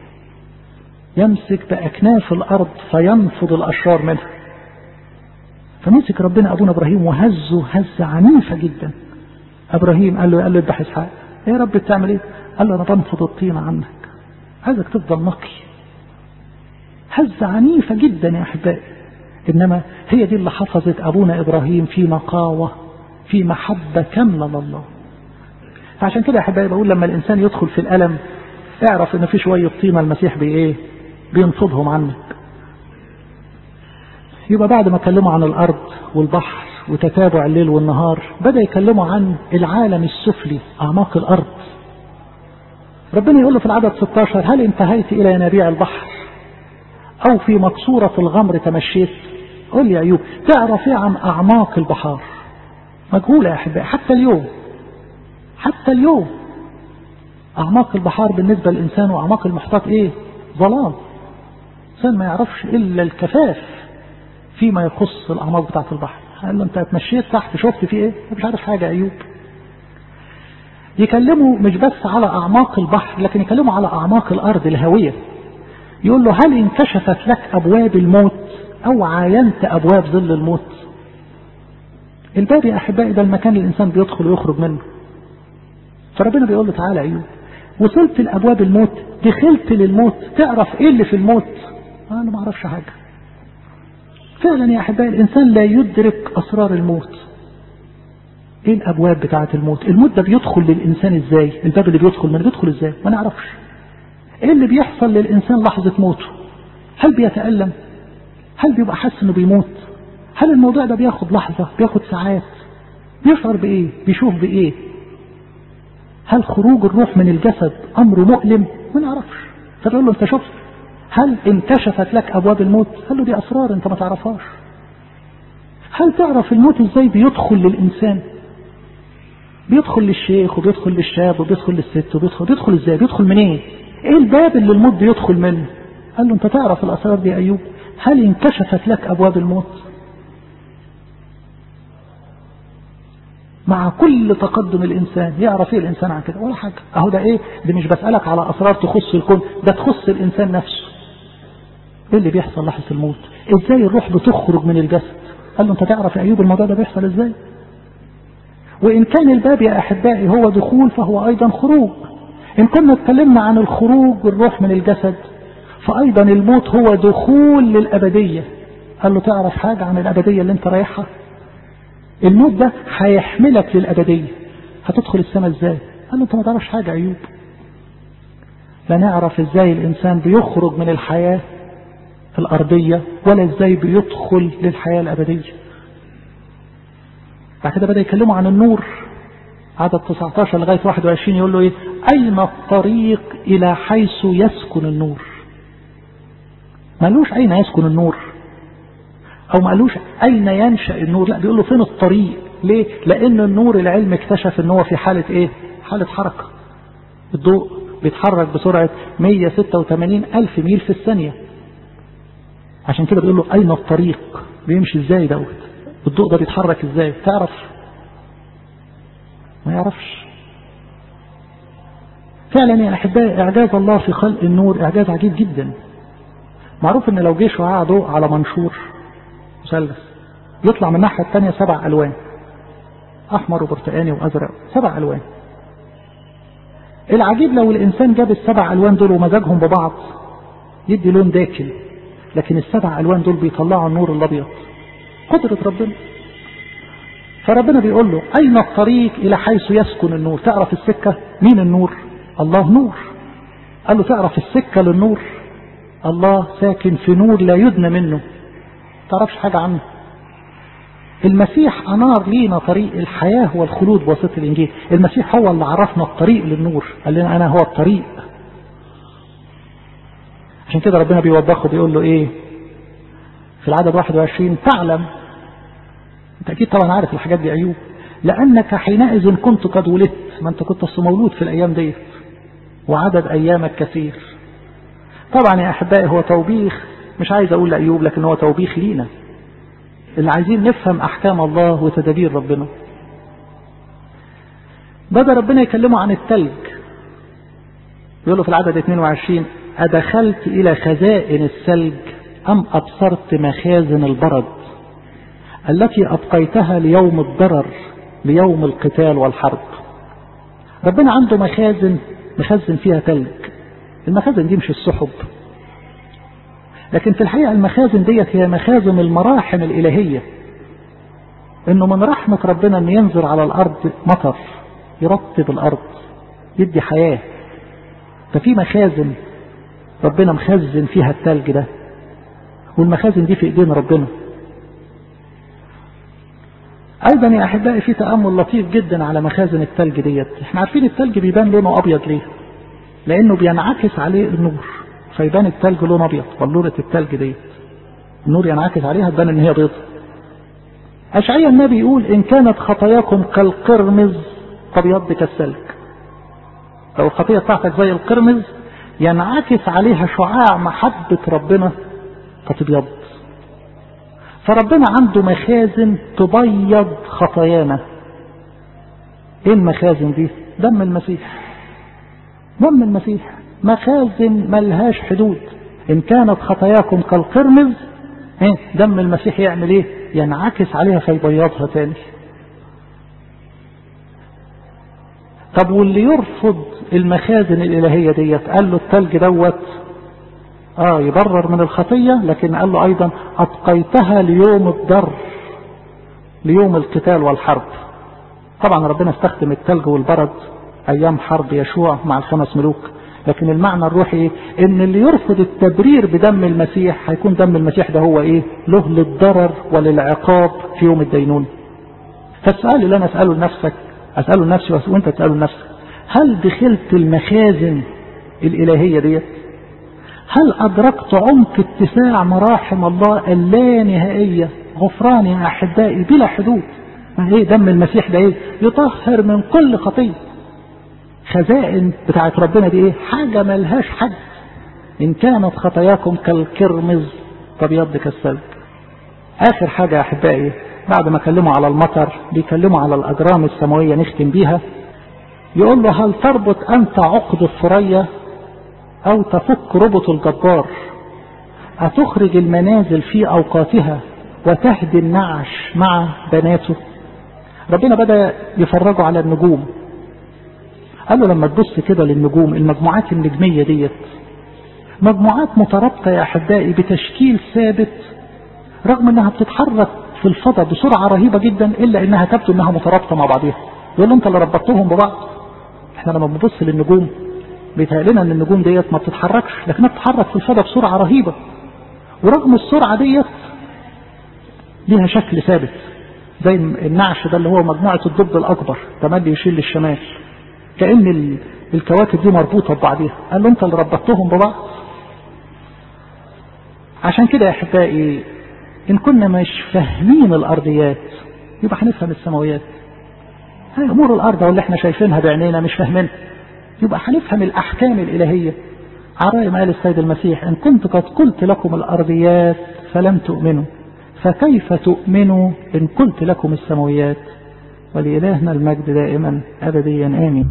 يمسك باكناف الارض فينفض الاشرار منها فمسك ربنا ابونا ابراهيم وهزه هزه عنيفه جدا ابراهيم قال له قال له اذبح اسحاق ايه يا رب بتعمل ايه قال له انا بنفض الطينه عنك عايزك تفضل نقي هزه عنيفه جدا يا احبائي إنما هي دي اللي حفظت أبونا إبراهيم في نقاوة في محبة كاملة لله فعشان كده يا أحبائي بقول لما الإنسان يدخل في الألم اعرف إن في شوية طينة المسيح بإيه بينفضهم عنك يبقى بعد ما كلموا عن الأرض والبحر وتتابع الليل والنهار بدأ يكلموا عن العالم السفلي أعماق الأرض ربنا يقول له في العدد 16 هل انتهيت إلى ينابيع البحر أو في مقصورة الغمر تمشيت قول لي يا أيوب تعرف ايه عن أعماق البحار مجهولة يا أحبائي حتى اليوم حتى اليوم أعماق البحار بالنسبة للإنسان وأعماق المحيطات إيه ظلام الإنسان ما يعرفش إلا الكفاف فيما يخص الأعماق بتاعة البحر قال له أنت اتمشيت تحت شفت فيه إيه مش عارف حاجة يا أيوب يكلموا مش بس على أعماق البحر لكن يكلموا على أعماق الأرض الهوية يقول له هل انكشفت لك أبواب الموت أو عاينت أبواب ظل الموت الباب يا أحبائي ده المكان اللي الإنسان بيدخل ويخرج منه فربنا بيقول له تعالى أيوب وصلت لأبواب الموت دخلت للموت تعرف إيه اللي في الموت أنا ما أعرفش حاجة فعلا يا أحبائي الإنسان لا يدرك أسرار الموت ايه الابواب بتاعه الموت الموت ده بيدخل للانسان ازاي الباب اللي بيدخل من بيدخل ازاي ما نعرفش ايه اللي بيحصل للانسان لحظه موته هل بيتالم هل بيبقى حاسس انه بيموت هل الموضوع ده بياخد لحظه بياخد ساعات بيشعر بايه بيشوف بايه هل خروج الروح من الجسد امر مؤلم ما نعرفش فبيقول له انت شفت هل انكشفت لك ابواب الموت قال له دي اسرار انت ما تعرفهاش هل تعرف الموت ازاي بيدخل للانسان بيدخل للشيخ وبيدخل للشاب وبيدخل للست وبيدخل بيدخل ازاي بيدخل منين ايه؟ ايه الباب اللي الموت بيدخل منه قال له انت تعرف الاسرار دي ايوب هل انكشفت لك ابواب الموت مع كل تقدم الانسان يعرف ايه الانسان عن كده ولا حاجه اهو ده ايه دي مش بسالك على اسرار تخص الكون ده تخص الانسان نفسه ايه اللي بيحصل لحظه الموت ازاي الروح بتخرج من الجسد قال له انت تعرف يا ايوب الموضوع ده بيحصل ازاي وإن كان الباب يا أحبائي هو دخول فهو أيضا خروج إن كنا اتكلمنا عن الخروج الروح من الجسد فأيضا الموت هو دخول للأبدية قال له تعرف حاجة عن الأبدية اللي انت رايحها الموت ده هيحملك للأبدية هتدخل السماء ازاي قال له انت ما تعرفش حاجة أيوب لا نعرف ازاي الإنسان بيخرج من الحياة الأرضية ولا ازاي بيدخل للحياة الأبدية بعد كده بدأ يكلموا عن النور عدد 19 لغاية 21 يقول له ايه اين الطريق الى حيث يسكن النور ما قالوش اين يسكن النور او ما قالوش اين ينشأ النور لا بيقول له فين الطريق ليه لان النور العلم اكتشف ان هو في حالة ايه حالة حركة الضوء بيتحرك بسرعة 186 الف ميل في الثانية عشان كده بيقول له اين الطريق بيمشي ازاي دوت الضوء ده بيتحرك ازاي تعرف ما يعرفش فعلا يا احبائي اعجاز الله في خلق النور اعجاز عجيب جدا معروف ان لو جه شعاع ضوء على منشور مثلث يطلع من الناحيه الثانيه سبع الوان احمر وبرتقاني وازرق سبع الوان العجيب لو الانسان جاب السبع الوان دول ومزجهم ببعض يدي لون داكن لكن السبع الوان دول بيطلعوا النور الابيض قدرة ربنا فربنا بيقول له أين الطريق إلى حيث يسكن النور تعرف السكة مين النور الله نور قال له تعرف السكة للنور الله ساكن في نور لا يدنى منه تعرفش حاجة عنه المسيح أنار لينا طريق الحياة والخلود بواسطة الإنجيل المسيح هو اللي عرفنا الطريق للنور قال لنا أنا هو الطريق عشان كده ربنا بيوبخه بيقول له إيه في العدد 21 تعلم انت اكيد طبعا عارف الحاجات دي ايوب لانك حينئذ كنت قد ولدت ما انت كنت اصل مولود في الايام ديت وعدد ايامك كثير طبعا يا احبائي هو توبيخ مش عايز اقول لايوب لكن هو توبيخ لينا اللي عايزين نفهم احكام الله وتدابير ربنا بدا ربنا يكلمه عن التلج يقول له في العدد 22 أدخلت إلى خزائن الثلج أم أبصرت مخازن البرد التي أبقيتها ليوم الضرر ليوم القتال والحرب ربنا عنده مخازن مخزن فيها تلج المخازن دي مش السحب لكن في الحقيقة المخازن ديت هي مخازن المراحم الإلهية انه من رحمة ربنا ان ينزل على الارض مطر يرطب الارض يدي حياة ففي مخازن ربنا مخزن فيها التلج ده والمخازن دي في ايدين ربنا ايضا يا احبائي في تامل لطيف جدا على مخازن الثلج ديت احنا عارفين الثلج بيبان لونه ابيض ليه لانه بينعكس عليه النور فيبان الثلج لونه ابيض بلوره الثلج ديت النور ينعكس عليها تبان ان هي بيضة اشعيا النبي يقول ان كانت خطاياكم كالقرمز فبيض كالثلج لو الخطيه بتاعتك زي القرمز ينعكس عليها شعاع محبه ربنا فتبيض فربنا عنده مخازن تبيض خطايانا ايه المخازن دي دم المسيح دم المسيح مخازن ملهاش حدود ان كانت خطاياكم كالقرمز ايه دم المسيح يعمل ايه ينعكس عليها فيبيضها تاني طب واللي يرفض المخازن الالهية ديت قال له التلج دوت اه يبرر من الخطية لكن قال له ايضا ابقيتها ليوم الضر ليوم القتال والحرب طبعا ربنا استخدم التلج والبرد ايام حرب يشوع مع الخمس ملوك لكن المعنى الروحي ايه ان اللي يرفض التبرير بدم المسيح هيكون دم المسيح ده هو ايه له للضرر وللعقاب في يوم الدينون فالسؤال اللي انا اساله لنفسك اساله لنفسي وانت تساله لنفسك هل دخلت المخازن الالهيه ديت هل أدركت عمق اتساع مراحم الله اللانهائية غفران يا أحبائي بلا حدود ايه دم المسيح ده ايه يطهر من كل خطية خزائن بتاعت ربنا دي ايه حاجة ملهاش حد إن كانت خطاياكم كالكرمز فبيض كالثلج آخر حاجة يا أحبائي بعد ما كلموا على المطر بيكلموا على الأجرام السماوية نختم بيها يقول له هل تربط أنت عقد الثريا أو تفك ربط الجبار أتخرج المنازل في أوقاتها وتهدي النعش مع بناته ربنا بدأ يفرجوا على النجوم قال له لما تبص كده للنجوم المجموعات النجمية ديت مجموعات مترابطة يا أحبائي بتشكيل ثابت رغم أنها بتتحرك في الفضاء بسرعة رهيبة جدا إلا أنها تبدو أنها مترابطة مع بعضها يقول له أنت اللي ربطتهم ببعض احنا لما بنبص للنجوم بيتهيأ لنا ان النجوم ديت ما بتتحركش لكنها بتتحرك في الفضاء بسرعه رهيبه ورغم السرعه ديت ليها شكل ثابت زي النعش ده اللي هو مجموعه الضد الاكبر تملي يشيل للشمال كان الكواكب دي مربوطه ببعضها قال له انت اللي ربطتهم ببعض عشان كده يا احبائي ان كنا مش فاهمين الارضيات يبقى هنفهم السماويات هي امور الارض واللي احنا شايفينها بعينينا مش فاهمينها يبقى هنفهم الأحكام الإلهية على ما قال السيد المسيح إن كنت قد قلت لكم الأرضيات فلم تؤمنوا فكيف تؤمنوا إن قلت لكم السماويات ولإلهنا المجد دائما أبديا آمين